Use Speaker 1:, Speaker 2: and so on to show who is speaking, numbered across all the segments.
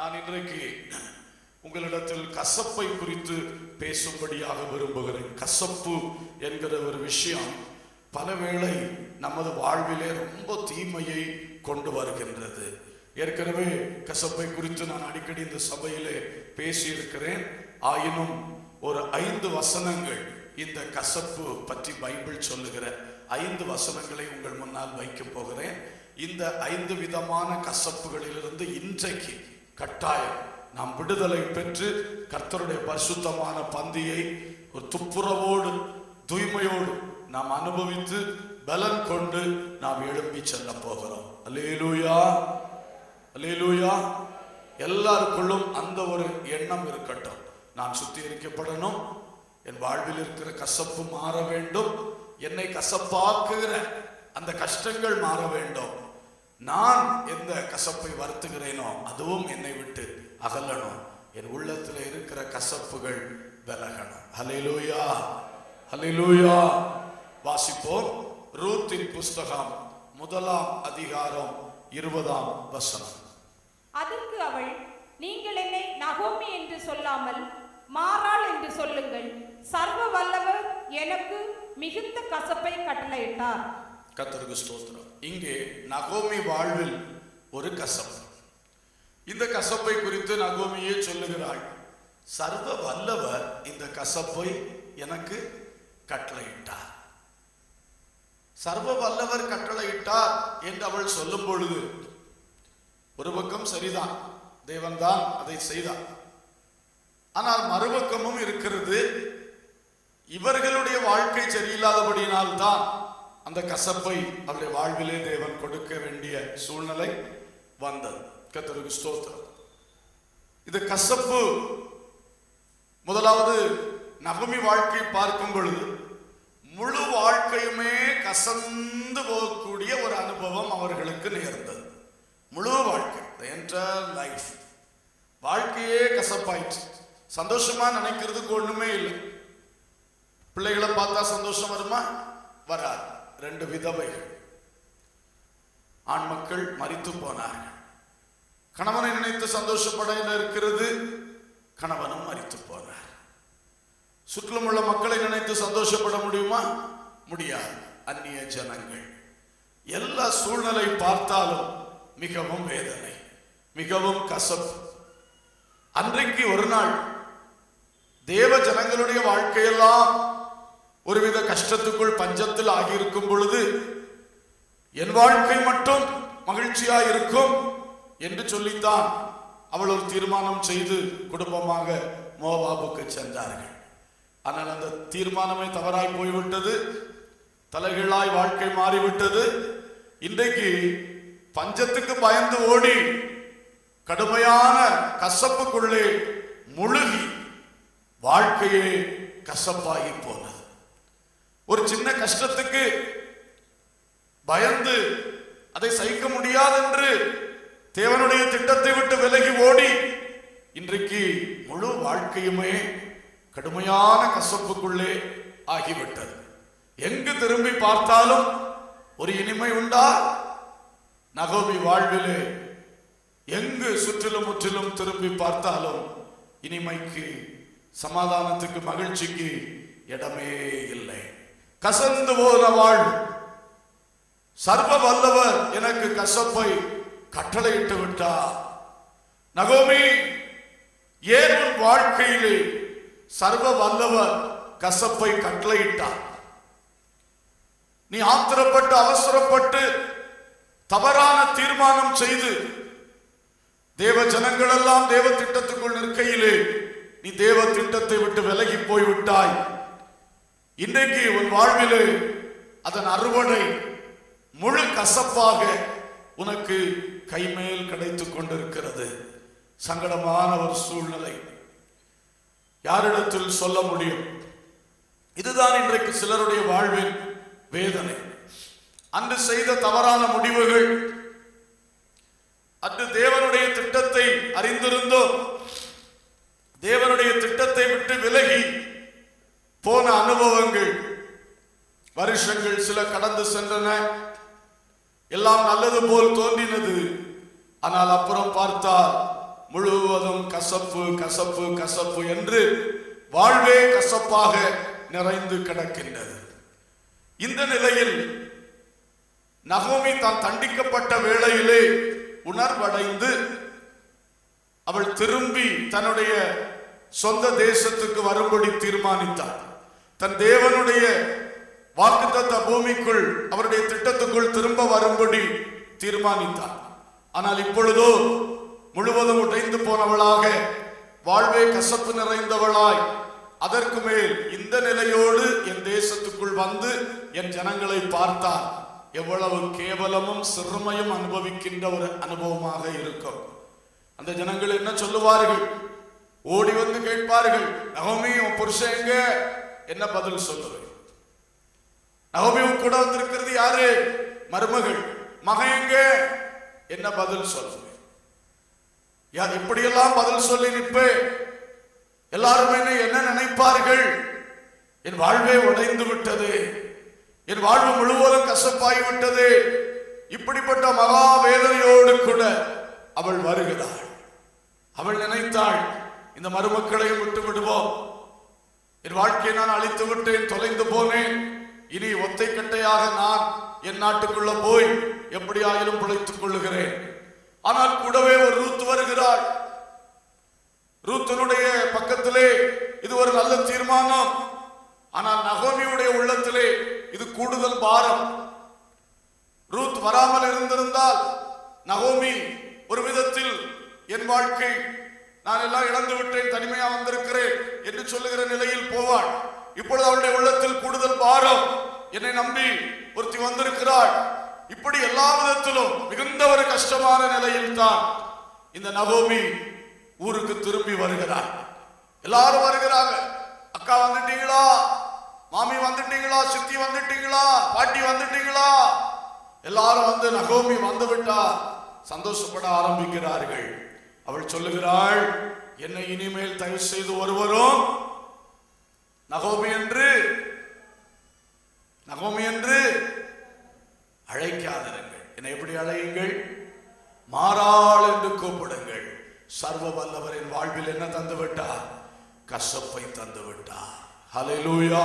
Speaker 1: நான் இன்றைக்கு உங்களிடத்தில் கசப்பை குறித்து பேசும்படியாக விரும்புகிறேன் கசப்பு என்கிற ஒரு விஷயம் பலவேளை நமது வாழ்விலே ரொம்ப தீமையை கொண்டு வருகின்றது ஏற்கனவே கசப்பை குறித்து நான் அடிக்கடி இந்த சபையிலே பேசியிருக்கிறேன் ஆயினும் ஒரு ஐந்து வசனங்கள் இந்த கசப்பு பற்றி பைபிள் சொல்லுகிற ஐந்து வசனங்களை உங்கள் முன்னால் வைக்கப் போகிறேன் இந்த ஐந்து விதமான கசப்புகளிலிருந்து இன்றைக்கு கட்டாயம் நாம் விடுதலை பெற்று கர்த்தருடைய பரிசுத்தமான பந்தியை ஒரு துப்புரவோடு தூய்மையோடு நாம் அனுபவித்து பலன் கொண்டு நாம் எழும்பி செல்ல போகிறோம் அல்லேலூயா அல்லேலூயா எல்லாருக்குள்ளும் அந்த ஒரு எண்ணம் இருக்கட்டும் நான் சுத்திகரிக்கப்படணும் என் வாழ்வில் இருக்கிற கசப்பு மாற வேண்டும் என்னை கசப்பாக்குகிற அந்த கஷ்டங்கள் மாற வேண்டும் நான் எந்த கசப்பை வருத்துகிறேனோ அதுவும் என்னை விட்டு அகலணும் என் உள்ளத்தில் இருக்கிற கசப்புகள் விலகணும் ஹalleluya ஹalleluya வாசிப்போம் ரூத்தின் புஸ்தகம் முதலாம் அதிகாரம் இருபதாம் வசனம்
Speaker 2: அதற்கு அவள் நீங்கள் என்னை நகோமி என்று சொல்லாமல் மாறாள் என்று சொல்லுங்கள் சர்வ வல்லவர் எனக்கு மிகுந்த கசப்பை கட்டளையிட்டார்
Speaker 1: கத்தருக்கு ஸ்தோத்திரம் இங்கே நகோமி வாழ்வில் ஒரு கசப்பு இந்த கசப்பை குறித்து நகோமியே சொல்லுகிறாள் சர்வ வல்லவர் இந்த கசப்பை எனக்கு கட்டளையிட்டார் சர்வ வல்லவர் கட்டளையிட்டார் என்று அவள் சொல்லும் பொழுது ஒரு பக்கம் சரிதான் தேவன்தான் அதை செய்தார் ஆனால் மறுபக்கமும் இருக்கிறது இவர்களுடைய வாழ்க்கை சரியில்லாதபடியினால் தான் அந்த கசப்பை அவருடைய வாழ்விலே தேவன் கொடுக்க வேண்டிய சூழ்நிலை வந்தது கத்தருக்கு ஸ்தோத்திரம் இது கசப்பு முதலாவது நகமி வாழ்க்கை பார்க்கும் பொழுது முழு வாழ்க்கையுமே கசந்து போகக்கூடிய ஒரு அனுபவம் அவர்களுக்கு நேர்ந்தது முழு வாழ்க்கை என்டர் லைஃப் வாழ்க்கையே கசப்பாயிற்று சந்தோஷமா நினைக்கிறதுக்கு ஒண்ணுமே இல்லை பிள்ளைகளை பார்த்தா சந்தோஷம் வருமா வராது ரெண்டு விதவைகள் ஆண் மக்கள் மரித்து போனார்கள் கணவனை நினைத்து சந்தோஷப்பட இருக்கிறது கணவனும் மரித்து போனார் சுற்றிலும் உள்ள மக்களை நினைத்து சந்தோஷப்பட முடியுமா முடியாது அந்நிய ஜனங்கள் எல்லா சூழ்நிலை பார்த்தாலும் மிகவும் வேதனை மிகவும் கசப்பு அன்றைக்கு ஒரு நாள் தேவ ஜனங்களுடைய வாழ்க்கையெல்லாம் ஒருவித கஷ்டத்துக்குள் பஞ்சத்தில் ஆகியிருக்கும் பொழுது என் வாழ்க்கை மட்டும் மகிழ்ச்சியா இருக்கும் என்று சொல்லித்தான் அவள் ஒரு தீர்மானம் செய்து குடும்பமாக மோவாபுக்கு சென்றார்கள் ஆனால் அந்த தீர்மானமே தவறாய் போய்விட்டது தலைகீழாய் வாழ்க்கை மாறிவிட்டது இன்றைக்கு பஞ்சத்துக்கு பயந்து ஓடி கடுமையான கசப்புக்குள்ளே முழுகி வாழ்க்கையே கசப்பாகி போனது ஒரு சின்ன கஷ்டத்துக்கு பயந்து அதை சகிக்க முடியாது என்று தேவனுடைய திட்டத்தை விட்டு விலகி ஓடி இன்றைக்கு முழு வாழ்க்கையுமே கடுமையான கசப்புக்குள்ளே ஆகிவிட்டது எங்கு திரும்பி பார்த்தாலும் ஒரு இனிமை உண்டா நகோமி வாழ்விலே எங்கு சுற்றிலும் முற்றிலும் திரும்பி பார்த்தாலும் இனிமைக்கு சமாதானத்துக்கு மகிழ்ச்சிக்கு இடமே இல்லை கசந்து போன வாழ்வு சர்வ வல்லவர் எனக்கு கசப்பை கட்டளையிட்டு விட்டார் நகோமி ஏன் உன் வாழ்க்கையிலே சர்வ வல்லவர் கசப்பை கட்டளையிட்டார் நீ ஆத்திரப்பட்டு அவசரப்பட்டு தவறான தீர்மானம் செய்து தேவ ஜனங்கள் எல்லாம் தேவ திட்டத்துக்குள் நிற்கையிலே நீ தேவ திட்டத்தை விட்டு விலகி போய்விட்டாய் இன்றைக்கு உன் வாழ்விலே அதன் அறுவடை முழு கசப்பாக உனக்கு கைமேல் கிடைத்துக் கொண்டிருக்கிறது சங்கடமான ஒரு சூழ்நிலை யாரிடத்தில் சொல்ல முடியும் இதுதான் இன்றைக்கு சிலருடைய வாழ்வின் வேதனை அன்று செய்த தவறான முடிவுகள் அன்று தேவனுடைய திட்டத்தை அறிந்திருந்தோம் தேவனுடைய திட்டத்தை விட்டு விலகி போன அனுபவங்கள் வருஷங்கள் சில கடந்து சென்றன எல்லாம் நல்லது போல் தோன்றினது ஆனால் அப்புறம் பார்த்தால் முழுவதும் கசப்பு கசப்பு கசப்பு என்று வாழ்வே கசப்பாக நிறைந்து கிடக்கின்றது இந்த நிலையில் நகோமி தான் தண்டிக்கப்பட்ட வேளையிலே உணர்வடைந்து அவள் திரும்பி தன்னுடைய சொந்த தேசத்துக்கு வரும்படி தீர்மானித்தாள் தன் தேவனுடைய வாக்குத்தத்த பூமிக்குள் அவருடைய திட்டத்துக்குள் திரும்ப வரும்படி தீர்மானித்தாள் ஆனால் இப்பொழுதோ முழுவதும் உடைந்து போனவளாக வாழ்வே கசப்பு நிறைந்தவளாய் அதற்கு மேல் இந்த நிலையோடு என் தேசத்துக்குள் வந்து என் ஜனங்களை பார்த்தால் எவ்வளவு கேவலமும் சிறுமையும் அனுபவிக்கின்ற ஒரு அனுபவமாக இருக்கும் அந்த ஜனங்கள் என்ன சொல்லுவார்கள் ஓடி வந்து கேட்பார்கள் நகோமி உன் புருஷன் எங்க என்ன பதில் சொல்லுவேன் நகோமி உன் கூட வந்திருக்கிறது யாரு மருமகள் மகன் எங்க என்ன பதில் சொல்லுவேன் யார் இப்படியெல்லாம் பதில் சொல்லி நிற்பேன் எல்லாரும் என்னை என்ன நினைப்பார்கள் என் வாழ்வே உடைந்து விட்டது என் வாழ்வு முழுவதும் கசப்பாகி விட்டது இப்படிப்பட்ட மகா வேதனையோடு கூட அவள் வருகிறாள் அவள் நினைத்தாள் இந்த மருமக்களையும் விட்டு விடுவோம் என் வாழ்க்கையை நான் அழித்து விட்டேன் தொலைந்து போனேன் இனி ஒத்தை கட்டையாக நான் என் நாட்டுக்குள்ள போய் எப்படியாயிலும் பிழைத்துக் கொள்ளுகிறேன் ஆனால் கூடவே ஒரு ரூத் வருகிறாள் ரூத்தனுடைய பக்கத்திலே இது ஒரு நல்ல தீர்மானம் ஆனால் நகோமியுடைய உள்ளத்திலே இது கூடுதல் பாரம் ரூத் வராமல் இருந்திருந்தால் நகோமி ஒரு விதத்தில் என் வாழ்க்கை நான் எல்லாம் இழந்து விட்டேன் தனிமையா வந்திருக்கிறேன் என்று சொல்லுகிற நிலையில் போவாள் இப்பொழுது அவளுடைய உள்ளத்தில் கூடுதல் பாரம் என்னை நம்பி ஒருத்தி வந்திருக்கிறாள் இப்படி எல்லா விதத்திலும் மிகுந்த ஒரு கஷ்டமான நிலையில் தான் இந்த நகோமி ஊருக்கு திரும்பி வருகிறார் எல்லாரும் வருகிறாங்க அக்கா வந்துட்டீங்களா மாமி வந்துட்டீங்களா சித்தி வந்துட்டீங்களா பாட்டி வந்துட்டீங்களா எல்லாரும் வந்து நகோமி வந்து விட்டா சந்தோஷப்பட ஆரம்பிக்கிறார்கள் அவள் சொல்லுகிறாள் என்னை இனிமேல் தயவு செய்து ஒருவரும் நகோமி என்று நகோமி என்று அழைக்காதிருங்கள் என்னை எப்படி அழையுங்கள் மாறாள் என்று கூப்பிடுங்கள் சர்வ வல்லவரின் வாழ்வில் என்ன தந்து விட்டார் கசப்பை தந்து விட்டார் ஹalleluya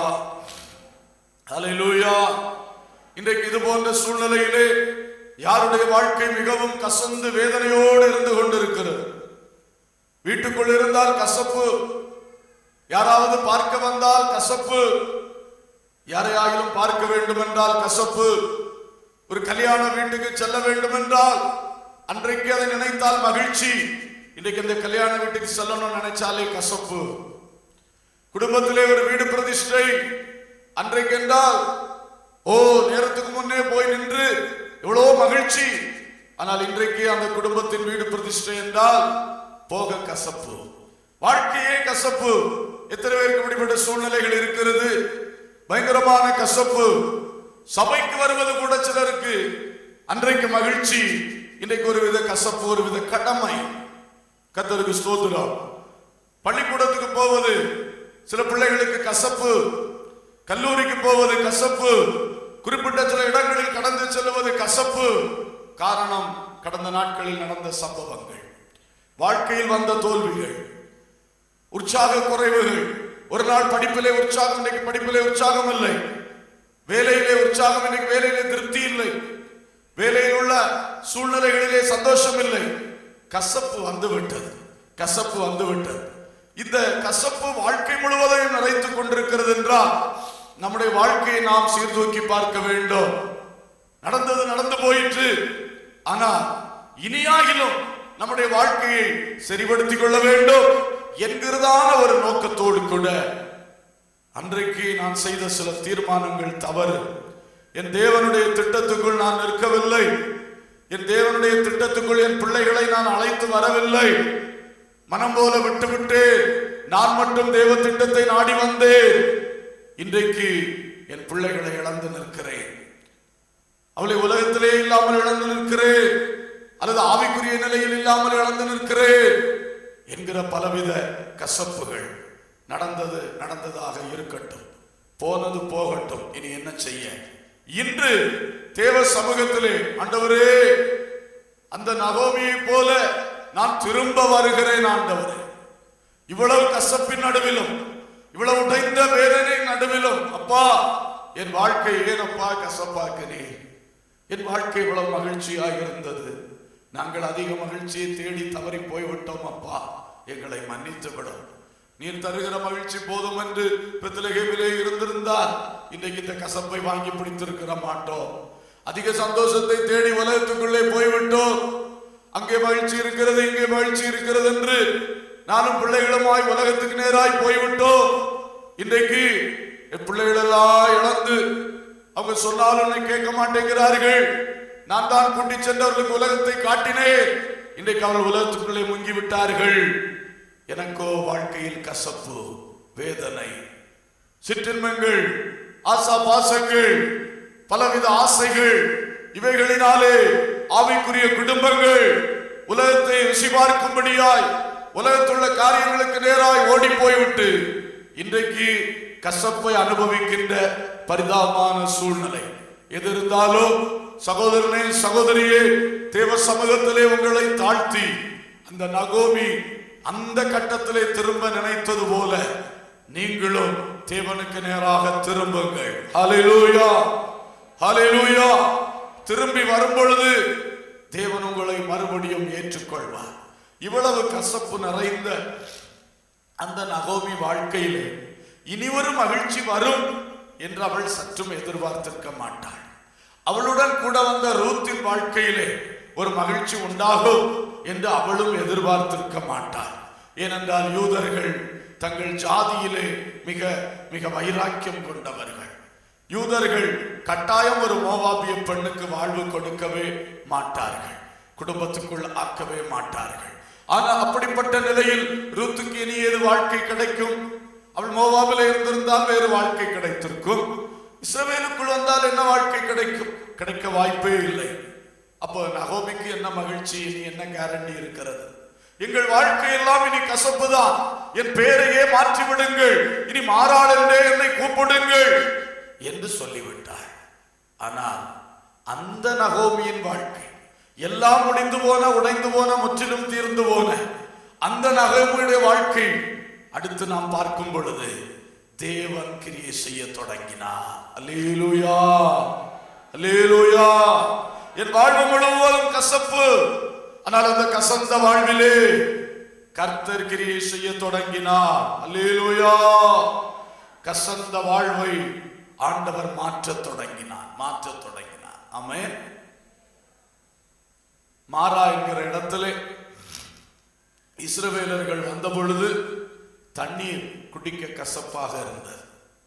Speaker 1: ஹalleluya இன்றைக்கு இது போன்ற சூழ்நிலையிலே யாருடைய வாழ்க்கை மிகவும் கசந்து வேதனையோடு இருந்து கொண்டிருக்கிறது வீட்டுக்குள் இருந்தால் கசப்பு யாராவது பார்க்க வந்தால் கசப்பு யாரையாகிலும் பார்க்க வேண்டும் என்றால் கசப்பு ஒரு கல்யாண வீட்டுக்கு செல்ல வேண்டும் என்றால் அன்றைக்கு அதை நினைத்தால் மகிழ்ச்சி இன்றைக்கு இந்த கல்யாண வீட்டுக்கு செல்லணும்னு நினைச்சாலே கசப்பு குடும்பத்திலே ஒரு வீடு பிரதிஷ்டை அன்றைக்கு என்றால் ஓ நேரத்துக்கு முன்னே போய் நின்று எவ்வளவு மகிழ்ச்சி ஆனால் இன்றைக்கு அந்த குடும்பத்தின் வீடு பிரதிஷ்டை என்றால் போக கசப்பு வாழ்க்கையே கசப்பு எத்தனை பேருக்கு இப்படிப்பட்ட சூழ்நிலைகள் இருக்கிறது பயங்கரமான கசப்பு சபைக்கு வருவது கூட சிலருக்கு அன்றைக்கு மகிழ்ச்சி இன்றைக்கு ஒரு வித கசப்பு ஒரு வித கடமை கத்தருக்கு ஸ்தோத்திரம் பள்ளிக்கூடத்துக்கு போவது சில பிள்ளைகளுக்கு கசப்பு கல்லூரிக்கு போவது கசப்பு குறிப்பிட்ட சில இடங்களில் கடந்து செல்வது கசப்பு காரணம் கடந்த நாட்களில் நடந்த சம்பவங்கள் வாழ்க்கையில் வந்த தோல்விகள் உற்சாக குறைவுகள் ஒரு நாள் படிப்பிலே உற்சாகம் இன்னைக்கு படிப்பிலே உற்சாகம் இல்லை வேலையிலே உற்சாகம் இன்னைக்கு வேலையிலே திருப்தி இல்லை வேலையில் உள்ள சூழ்நிலைகளிலே சந்தோஷம் இல்லை கசப்பு வந்து விட்டது கசப்பு வந்து விட்டது இந்த கசப்பு வாழ்க்கை முழுவதையும் நிறைத்துக் கொண்டிருக்கிறது என்றால் நம்முடைய வாழ்க்கையை நாம் சீர்தூக்கி பார்க்க வேண்டும் நடந்தது நடந்து போயிற்று ஆனால் இனியாகிலும் நம்முடைய வாழ்க்கையை சரிபடுத்திக் கொள்ள வேண்டும் என்கிறதான ஒரு நோக்கத்தோடு கூட அன்றைக்கு நான் செய்த சில தீர்மானங்கள் தவறு என் தேவனுடைய திட்டத்துக்குள் நான் நிற்கவில்லை என் தேவனுடைய திட்டத்துக்குள் என் பிள்ளைகளை நான் அழைத்து வரவில்லை மனம் போல விட்டுவிட்டு நான் மட்டும் தேவ திட்டத்தை நாடி வந்தேன் இன்றைக்கு என் பிள்ளைகளை இழந்து நிற்கிறேன் அவளை உலகத்திலே இல்லாமல் இழந்து நிற்கிறேன் அல்லது ஆவிக்குரிய நிலையில் இல்லாமல் இழந்து நிற்கிறேன் என்கிற பலவித கசப்புகள் நடந்தது நடந்ததாக இருக்கட்டும் போனது போகட்டும் இனி என்ன செய்ய இன்று தேவ சமூகத்திலே ஆண்டவரே அந்த நகோமியை போல நான் திரும்ப வருகிறேன் ஆண்டவரே இவ்வளவு கசப்பின் நடுவிலும் இவ்வளவு உடைந்த வேதனை நடுவிலும் அப்பா என் வாழ்க்கை ஏனப்பா கசப்பாக்குனீர் என் வாழ்க்கை இவ்வளவு மகிழ்ச்சியாக இருந்தது நாங்கள் அதிக மகிழ்ச்சியை தேடி தவறி போய்விட்டோம் அப்பா எங்களை மன்னித்து விடும் நீர் தருகிற மகிழ்ச்சி போதும் என்று பெத்தலகேமிலே இருந்திருந்தால் இன்றைக்கு இந்த கசப்பை வாங்கி பிடித்திருக்கிற மாட்டோம் அதிக சந்தோஷத்தை தேடி உலகத்துக்குள்ளே போய்விட்டோம் அங்கே மகிழ்ச்சி இருக்கிறது இங்கே மகிழ்ச்சி இருக்கிறது என்று நானும் பிள்ளைகளுமாய் உலகத்துக்கு நேராய் போய்விட்டோம் இன்றைக்கு என் பிள்ளைகள் எல்லாம் இழந்து அவங்க சொன்னாலும் என்னை கேட்க மாட்டேங்கிறார்கள் நான் தான் கூட்டி சென்றவர்களுக்கு உலகத்தை காட்டினேன் இன்றைக்கு அவர்கள் உலகத்துக்குள்ளே முங்கி விட்டார்கள் எனக்கோ வாழ்க்கையில் கசப்பு வேதனை சிற்றின்மங்கள் ஆசா பாசங்கள் பலவித ஆசைகள் இவைகளினாலே ஆவிக்குரிய குடும்பங்கள் உலகத்தை ருசி பார்க்கும்படியாய் உலகத்துள்ள காரியங்களுக்கு நேராய் ஓடி போய்விட்டு இன்றைக்கு கசப்பை அனுபவிக்கின்ற பரிதாபமான சூழ்நிலை எது இருந்தாலும் சகோதரனே சகோதரியே தேவ சமூகத்திலே உங்களை தாழ்த்தி அந்த நகோமி அந்த கட்டத்திலே திரும்ப நினைத்தது போல நீங்களும் தேவனுக்கு நேராக திரும்புங்கள் ஹalleluya ஹalleluya திரும்பி வரும் பொழுது தேவன் உங்களை மறுபடியும் ஏற்றுக்கொள்வார் இவ்வளவு கசப்பு நிறைந்த அந்த நகோமி வாழ்க்கையிலே இனி ஒரு மகிழ்ச்சி வரும் என்று அவள் சற்றும் எதிர்பார்த்திருக்க மாட்டாள் அவளுடன் கூட வந்த ரூத்தின் வாழ்க்கையிலே ஒரு மகிழ்ச்சி உண்டாகும் என்று அவளும் எதிர்பார்த்திருக்க மாட்டாள் ஏனென்றால் யூதர்கள் தங்கள் ஜாதியிலே மிக மிக வைராக்கியம் கொண்டவர்கள் யூதர்கள் கட்டாயம் ஒரு மோவாபிய பெண்ணுக்கு வாழ்வு கொடுக்கவே மாட்டார்கள் குடும்பத்துக்குள் ஆக்கவே மாட்டார்கள் ஆனா அப்படிப்பட்ட நிலையில் ரூத்துக்கு இனி ஏது வாழ்க்கை கிடைக்கும் அவள் மோவாபில இருந்திருந்தால் வேறு வாழ்க்கை கிடைத்திருக்கும் இஸ்ரவேலுக்குள் வந்தால் என்ன வாழ்க்கை கிடைக்கும் கிடைக்க வாய்ப்பே இல்லை அப்போ நகோமிக்கு என்ன மகிழ்ச்சி இனி என்ன கேரண்டி இருக்கிறது எங்கள் வாழ்க்கை எல்லாம் இனி கசப்புதான் என் பேரையே மாற்றி விடுங்கள் இனி மாறாள் என்றே என்னை கூப்பிடுங்கள் என்று சொல்லிவிட்டார் ஆனால் அந்த நகோமியின் வாழ்க்கை எல்லாம் முடிந்து போன உடைந்து போன முற்றிலும் தீர்ந்து போன அந்த நகோமியுடைய வாழ்க்கை அடுத்து நாம் பார்க்கும் பொழுது தேவன் கிரியை செய்ய தொடங்கினார் அல்லேலூயா அல்லேலூயா என் வாழ்வு முழுவதும் கசப்பு ஆனால் அந்த கசந்த வாழ்விலே கர்த்தர் கிரியை செய்ய தொடங்கினார் அல்லேலூயா கசந்த வாழ்வை ஆண்டவர் மாற்றத் தொடங்கினார் மாற்றத் தொடங்கினார் ஆமென் மாறா என்கிற இடத்திலே இஸ்ரவேலர்கள் வந்த பொழுது தண்ணீர் குடிக்க கசப்பாக இருந்தது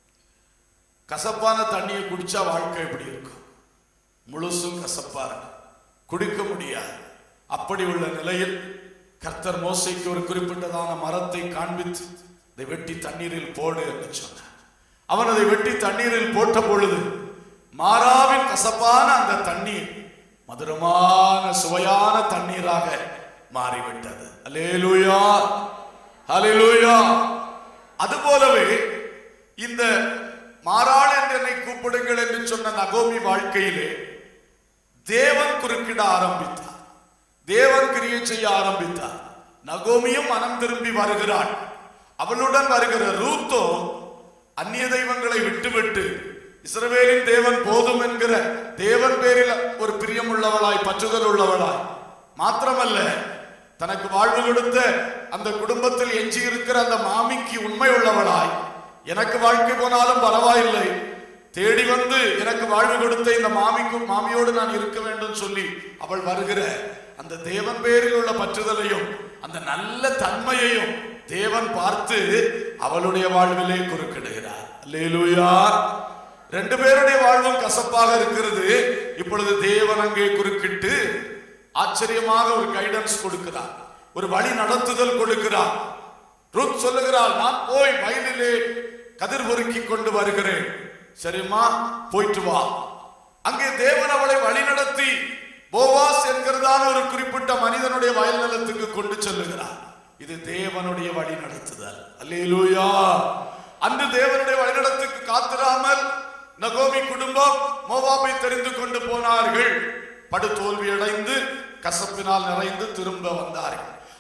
Speaker 1: கசப்பான தண்ணியை குடிச்சா வாழ்க்கை எப்படி இருக்கும் முழுசும் கசப்பா இருக்கும் குடிக்க முடியாது அப்படி உள்ள நிலையில் கர்த்தர் மோசைக்கு ஒரு குறிப்பிட்டதான மரத்தை காண்பித்து இதை வெட்டி தண்ணீரில் போடு என்று சொன்னார் அவன் அதை வெட்டி தண்ணீரில் போட்ட பொழுது மாறாவின் கசப்பான அந்த தண்ணீர் மதுரமான சுவையான தண்ணீராக மாறிவிட்டது அல்லேலூயா அல்லேலூயா அதுபோலவே இந்த மாறாள் என்று என்னை கூப்பிடுங்கள் என்று சொன்ன நகோமி வாழ்க்கையிலே தேவன் குறுக்கிட ஆரம்பித்தார் தேவன் கிரியை செய்ய ஆரம்பித்தார் நகோமியும் மனம் திரும்பி வருகிறாள் அவளுடன் வருகிற ரூத்தோ அந்நிய தெய்வங்களை விட்டுவிட்டு இஸ்ரவேலின் தேவன் போதும் என்கிற தேவன் பேரில் ஒரு பிரியம் உள்ளவளாய் பற்றுதல் உள்ளவளாய் மாத்திரமல்ல தனக்கு வாழ்வு கொடுத்த அந்த குடும்பத்தில் எஞ்சி இருக்கிற அந்த மாமிக்கு உண்மை உள்ளவளாய் எனக்கு வாழ்க்கை போனாலும் பரவாயில்லை தேடி வந்து எனக்கு வாழ்வு கொடுத்த இந்த மாமிக்கும் மாமியோடு நான் இருக்க வேண்டும் சொல்லி அவள் வருகிற அந்த தேவன் பேரில் உள்ள பற்றுதலையும் அந்த நல்ல தன்மையையும் தேவன் பார்த்து அவளுடைய வாழ்விலே குறுக்கிடுகிறார் அல்லேலூயா ரெண்டு பேருடைய வாழ்வும் கசப்பாக இருக்கிறது இப்பொழுது தேவன் அங்கே குறுக்கிட்டு ஆச்சரியமாக ஒரு கைடன்ஸ் கொடுக்கிறார் ஒரு வழி நடத்துதல் கொடுக்கிறார் ருத் சொல்லுகிறாள் நான் போய் வயலிலே கதிர் பொறுக்கி கொண்டு வருகிறேன் சரிம்மா போயிட்டு வா அங்கே தேவன் அவளை வழி நடத்தி போவாஸ் என்கிறதான ஒரு குறிப்பிட்ட மனிதனுடைய வயல் நிலத்துக்கு கொண்டு செல்லுகிறார் இது தேவனுடைய வழி நடத்துதல் அல்லேலூயா அன்று தேவனுடைய வழிநடத்துக்கு காத்திராமல் நகோமி குடும்பம் மோவாபை தெரிந்து கொண்டு போனார்கள் படு தோல்வி அடைந்து கசப்பினால் நிறைந்து திரும்ப வந்தார்கள்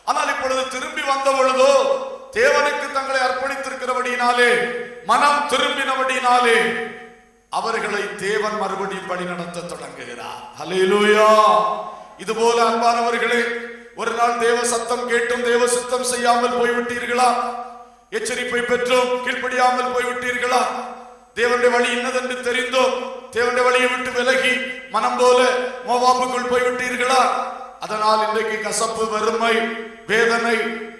Speaker 1: ஆனால் இப்பொழுது திரும்பி வந்த பொழுதோ தேவனுக்கு தங்களை அர்ப்பணித்திருக்கிறபடியினாலே மனம் திரும்பினபடியினாலே அவர்களை தேவன் மறுபடியும் வழி நடத்த தொடங்குகிறார் ஹalleluya இதுபோல அன்பானவர்களே ஒரு நாள் தேவ சத்தம் கேட்டும் தேவ சித்தம் செய்யாமல் போய்விட்டீர்களா எச்சரிப்பை பெற்றும் கீழ்ப்படியாமல் போய்விட்டீர்களா தேவனுடைய வழி இன்னதென்று தெரிந்தோம் தேவனுடைய வழியை விட்டு விலகி மனம் போல மோவாப்புக்குள் போய்விட்டீர்களா அதனால் இன்றைக்கு கசப்பு வறுமை வேதனை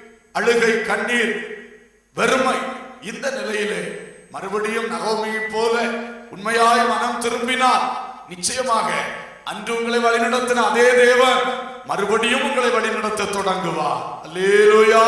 Speaker 1: அழுகை கண்ணீர் வெறுமை இந்த நிலையிலே மறுபடியும் நகோமியைப் போல உண்மையாய் மனம் திரும்பினார் நிச்சயமாக அன்று உங்களை வழிநடத்தின அதே தேவன் மறுபடியும் உங்களை வழிநடத்த தொடங்குவார் அல்லேலூயா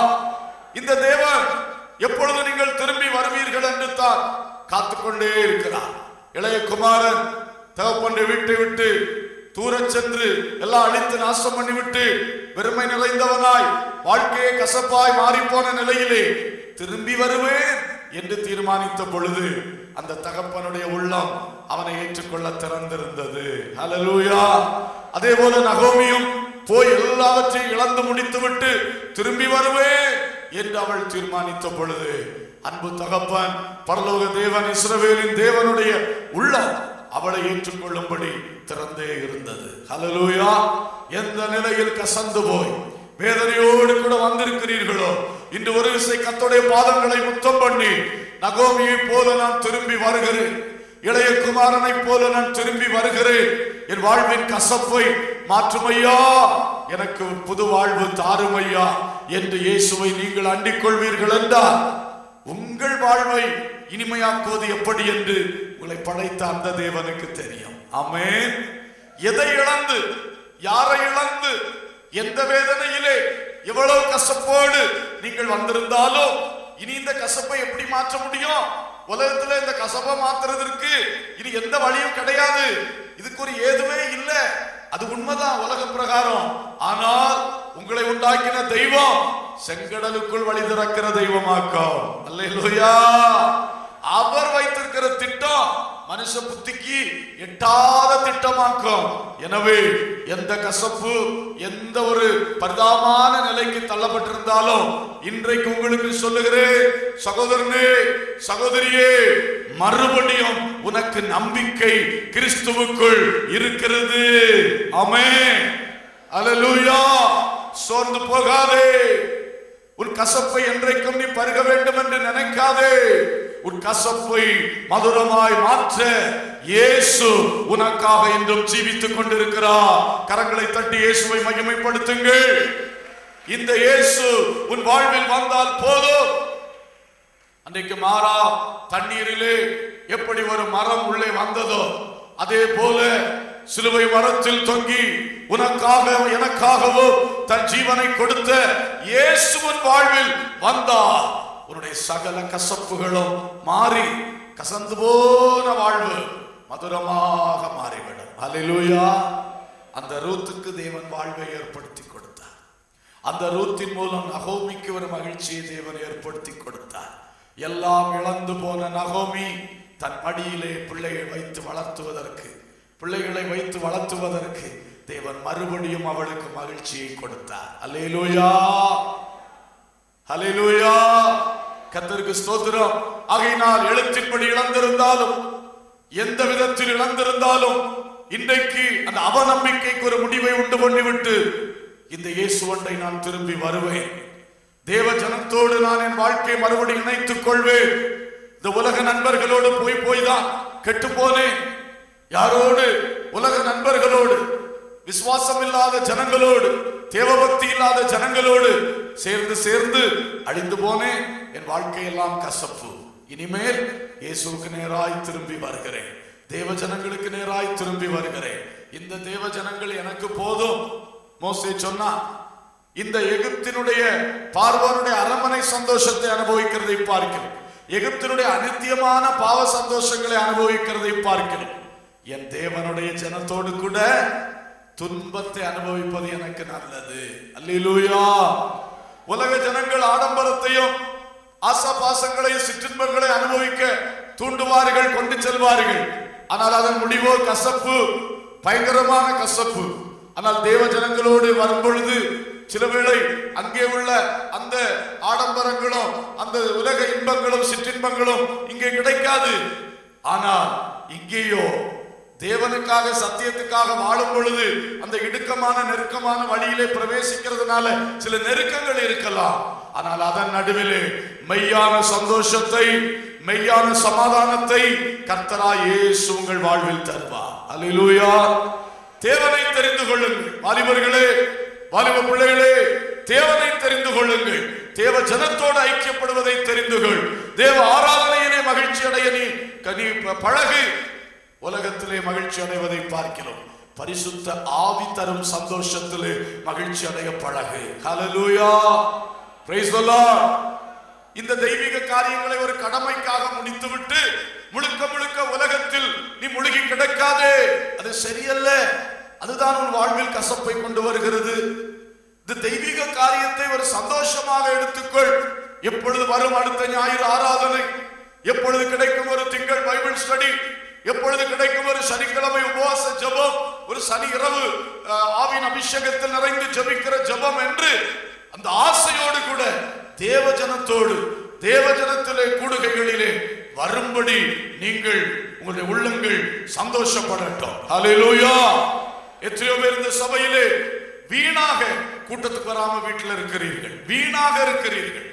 Speaker 1: இந்த தேவன் எப்பொழுது நீங்கள் திரும்பி வருவீர்கள் என்று தான் காத்துக்கொண்டே இருக்கிறார் இளைய குமாரன் தகப்பனுடைய வீட்டை விட்டு தூரச் சென்று எல்லாம் அழித்து நாசம் பண்ணிவிட்டு வெறுமை நிறைந்தவனாய் வாழ்க்கையே கசப்பாய் மாறிப்போன நிலையிலே திரும்பி வருவேன் என்று தீர்மானித்த பொழுது அந்த தகப்பனுடைய உள்ளம் அவனை ஏற்றுக்கொள்ள திறந்திருந்தது ஹalleluya அதே போல நகோமியும் போய் எல்லாவற்றையும் இழந்து முடித்துவிட்டு திரும்பி வருவேன் என்று அவள் தீர்மானித்த பொழுது அன்பு தகப்பன் பரலோக தேவன் இஸ்ரவேலின் தேவனுடைய உள்ளம் அவளை ஏற்றுக்கொள்ளும்படி திறந்தே இருந்தது ஹalleluya எந்த நிலையில் கசந்து போய் வேதனையோடு கூட வந்திருக்கிறீர்களோ இன்று ஒரு விசை கத்தோடைய பாதங்களை முத்தம் பண்ணி நகோமியை போல நான் திரும்பி வருகிறேன் இளைய குமாரனை போல நான் திரும்பி வருகிறேன் என் வாழ்வின் கசப்பை மாற்றுமையா எனக்கு ஒரு புது வாழ்வு தாருமையா என்று இயேசுவை நீங்கள் அண்டிக் கொள்வீர்கள் என்றால் உங்கள் வாழ்வை இனிமையாக்குவது எப்படி என்று உங்களை படைத்த அந்த தேவனுக்கு தெரியும் ஆமென் எதை இழந்து யாரை இழந்து எந்த வேதனையிலே எவ்வளவு கசப்போடு நீங்கள் வந்திருந்தாலும் இனி இந்த கசப்பை எப்படி மாற்ற முடியும் உலகத்துல இந்த கசப்பை மாத்துறதற்கு இனி எந்த வழியும் கிடையாது இதுக்கு ஒரு ஏதுவே இல்ல அது உண்மைதான் உலக பிரகாரம் ஆனால் உங்களை உண்டாக்கின தெய்வம் செங்கடலுக்குள் வழி திறக்கிற தெய்வமாக்கும் அல்லேலூயா அவர் வைத்திருக்கிற திட்டம் மனுஷ புத்திக்கு எட்டாத திட்டமாக்கும் எனவே எந்த கசப்பு எந்த ஒரு பரிதாபமான நிலைக்கு தள்ளப்பட்டிருந்தாலும் இன்றைக்கு உங்களுக்கு சொல்லுகிறேன் சகோதரனே சகோதரியே மறுபடியும் உனக்கு நம்பிக்கை கிறிஸ்துவுக்குள் இருக்கிறது ஆமென் அல்லேலூயா சோர்ந்து போகாதே உன் கசப்பை என்றைக்கும் நீ பருக வேண்டும் என்று நினைக்காதே உன் கசப்பை மதுரமாய் மாற்ற இயேசு உனக்காக இன்றும் ஜீவித்துக் கொண்டிருக்கிறார் கரங்களை தட்டி இயேசுவை மகிமைப்படுத்துங்கள் இந்த இயேசு உன் வாழ்வில் வந்தால் போதும் அன்றைக்கு மாறா தண்ணீரிலே எப்படி ஒரு மரம் உள்ளே வந்ததோ அதே போல சிலுவை மரத்தில் தொங்கி உனக்காக எனக்காகவும் தன் ஜீவனை கொடுத்த இயேசுவின் வாழ்வில் வந்தார் உன்னுடைய சகல கசப்புகளும் மாறி கசந்து போன வாழ்வு மதுரமாக மாறிவிடும் அல்லேலூயா அந்த ரூத்துக்கு தேவன் வாழ்வை ஏற்படுத்தி கொடுத்தார் அந்த ரூத்தின் மூலம் நகோமிக்கு ஒரு மகிழ்ச்சியை தேவன் ஏற்படுத்தி கொடுத்தார் எல்லாம் இழந்து போன நகோமி தன் மடியிலே பிள்ளையை வைத்து வளர்த்துவதற்கு பிள்ளைகளை வைத்து வளர்த்துவதற்கு தேவன் மறுபடியும் அவளுக்கு மகிழ்ச்சியை கொடுத்தார் அல்லேலூயா ஹalleluya கர்த்தருக்கு ஸ்தோத்திரம் ஆகையினால் எழுத்தின்படி இழந்திருந்தாலும் எந்த விதத்தில் இழந்திருந்தாலும் இன்றைக்கு அந்த அவநம்பிக்கைக்கு ஒரு முடிவை உண்டு பண்ணிவிட்டு இந்த இயேசுவண்டை நான் திரும்பி வருவேன் தேவ ஜனத்தோடு நான் என் வாழ்க்கையை மறுபடியும் இணைத்துக் கொள்வேன் இந்த உலக நண்பர்களோடு போய் போய் தான் கெட்டு போனேன் யாரோடு உலக நண்பர்களோடு விசுவாசம் இல்லாத ஜனங்களோடு தேவபக்தி இல்லாத ஜனங்களோடு சேர்ந்து சேர்ந்து அழிந்து போனேன் என் வாழ்க்கையெல்லாம் கசப்பு இனிமேல் இயேசுவுக்கு நேராய் திரும்பி வருகிறேன் தேவ ஜனங்களுக்கு நேராய் திரும்பி வருகிறேன் இந்த தேவ ஜனங்கள் எனக்கு போதும் மோசே சொன்னா இந்த எகிப்தினுடைய பார்வோனுடைய அரமனை சந்தோஷத்தை அனுபவிக்கிறதை பார்க்கிறேன் எகிப்தினுடைய அனித்தியமான பாவ சந்தோஷங்களை அனுபவிக்கிறதை பார்க்கிறேன் என் தேவனுடைய ஜனத்தோடு கூட துன்பத்தை அனுபவிப்பது எனக்கு நல்லது அல்லேலூயா உலக ஜனங்கள் ஆடம்பரத்தையும் ஆசாபாசங்களையும் சிற்றின்பங்களை அனுபவிக்க தூண்டுவார்கள் கொண்டு செல்வார்கள் ஆனால் அதன் முடிவோ கசப்பு பயங்கரமான கசப்பு ஆனால் தேவ ஜனங்களோடு வரும்பொழுது சில வேளை அங்கே உள்ள அந்த ஆடம்பரங்களும் அந்த உலக இன்பங்களும் சிற்றின்பங்களும் இங்கே கிடைக்காது ஆனால் இங்கேயோ தேவனுக்காக சத்தியத்துக்காக வாழும் பொழுது அந்த இடுக்கமான நெருக்கமான வழியிலே பிரவேசிக்கிறதுனால சில நெருக்கங்கள் இருக்கலாம் ஆனால் அதன் நடுவிலே மெய்யான சந்தோஷத்தை மெய்யான சமாதானத்தை கர்த்தராய் இயேசு உங்கள் வாழ்வில் தருவார் அல்லேலூயா தேவனை தெரிந்து கொள்ளுங்கள் வாலிபர்களே வாலிப பிள்ளைகளே தேவனை தெரிந்து கொள்ளுங்கள் தேவ ஜனத்தோடு ஐக்கியப்படுவதை தெரிந்து கொள் தேவ ஆராதனையிலே மகிழ்ச்சி அடைய நீ நீ பழகு உலகத்திலே மகிழ்ச்சி அடைவதை பார்க்கிறோம் பரிசுத்த ஆவி தரும் சந்தோஷத்திலே மகிழ்ச்சி அடைய பழகு ஹalleluya praise the lord இந்த தெய்வீக காரியங்களை ஒரு கடமைக்காக முடித்துவிட்டு முழுக்க முழுக்க உலகத்தில் நீ முழுகி கிடக்காதே அது சரியல்ல அதுதான் உன் வாழ்வில் கசப்பை கொண்டு வருகிறது இந்த தெய்வீக காரியத்தை ஒரு சந்தோஷமாக எடுத்துக்கொள் எப்பொழுது வரும் அடுத்த ஞாயிறு ஆராதனை எப்பொழுது கிடைக்கும் ஒரு திங்கள் பைபிள் ஸ்டடி எப்பொழுது கிடைக்கும் ஒரு சனிக்கிழமை உபவாச ஜெபம் ஒரு சனி இரவு அஹ், ஆவின் அபிஷேகத்தில் நிறைந்து ஜெபிக்கிற ஜெபம் என்று அந்த ஆசையோடு கூட தேவஜனத்தோடு தேவஜனத்திலே கூடுகைகளிலே வரும்படி நீங்கள் உங்களுடைய உள்ளங்கள் சந்தோஷப்படட்டும் ஹalleluya எத்தனையோ பேர் இந்த சபையிலே வீணாக கூட்டத்துக்கு வராம வீட்டில் இருக்கிறீர்கள் வீணாக இருக்கிறீர்கள்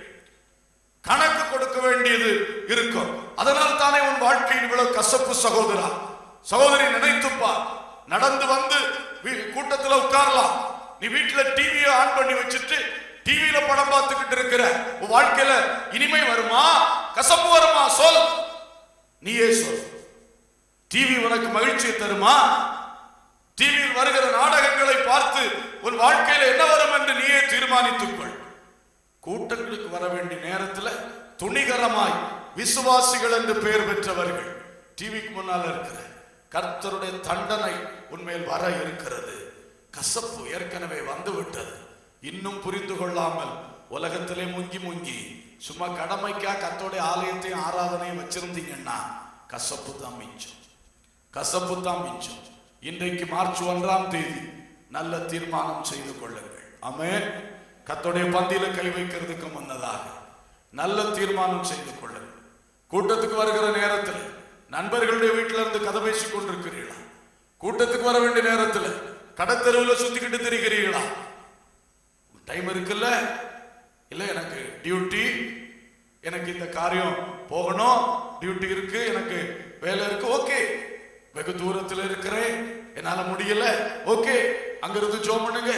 Speaker 1: கணக்கு கொடுக்க வேண்டியது இருக்கும் அதனால் தானே உன் வாழ்க்கையில் இவ்வளவு கசப்பு சகோதரா சகோதரி நினைத்துப்பார் நடந்து வந்து வீ- கூட்டத்துல உட்காரலாம் நீ வீட்டுல டிவியை ஆன் பண்ணி வச்சுட்டு டிவியில படம் பார்த்துக்கிட்டு இருக்கிற உன் வாழ்க்கையில இனிமை வருமா கசப்பு வருமா சொல் நீயே சொல் டிவி உனக்கு மகிழ்ச்சியை தருமா டிவியில் வருகிற நாடகங்களை பார்த்து உன் வாழ்க்கையில என்ன வரும் என்று நீயே தீர்மானித்துக் கொள் கூட்டங்களுக்கு வர வேண்டிய நேரத்துல துணிகரமாய் விசுவாசிகள் என்று பெயர் பெற்றவர்கள் டிவிக்கு முன்னால் இருக்கிற கர்த்தருடைய தண்டனை உண்மையில் வர இருக்கிறது கசப்பு ஏற்கனவே வந்து விட்டது இன்னும் புரிந்து கொள்ளாமல் உலகத்திலே முங்கி முங்கி சும்மா கடமைக்கா கர்த்தருடைய ஆலயத்தையும் ஆராதனையும் வச்சிருந்தீங்கன்னா கசப்பு தான் மிஞ்சம் கசப்பு தான் மிஞ்சம் இன்றைக்கு மார்ச் ஒன்றாம் தேதி நல்ல தீர்மானம் செய்து கொள்ளுங்கள் ஆமென் கத்தோடைய பந்தியில கை வைக்கிறதுக்கு முன்னதாக நல்ல தீர்மானம் செய்து கொள்ளுங்கள் கூட்டத்துக்கு வருகிற நேரத்தில் நண்பர்களுடைய வீட்டில இருந்து கதை பேசிக் கொண்டிருக்கிறீர்களா கூட்டத்துக்கு வர வேண்டிய நேரத்தில் கடத்தெருவில் சுத்திக்கிட்டு திரிகிறீர்களா டைம் இருக்குல்ல இல்ல எனக்கு டியூட்டி எனக்கு இந்த காரியம் போகணும் டியூட்டி இருக்கு எனக்கு வேலை இருக்கு ஓகே வெகு தூரத்தில் இருக்கிறேன் என்னால முடியல ஓகே அங்க இருந்து ஜோம் பண்ணுங்க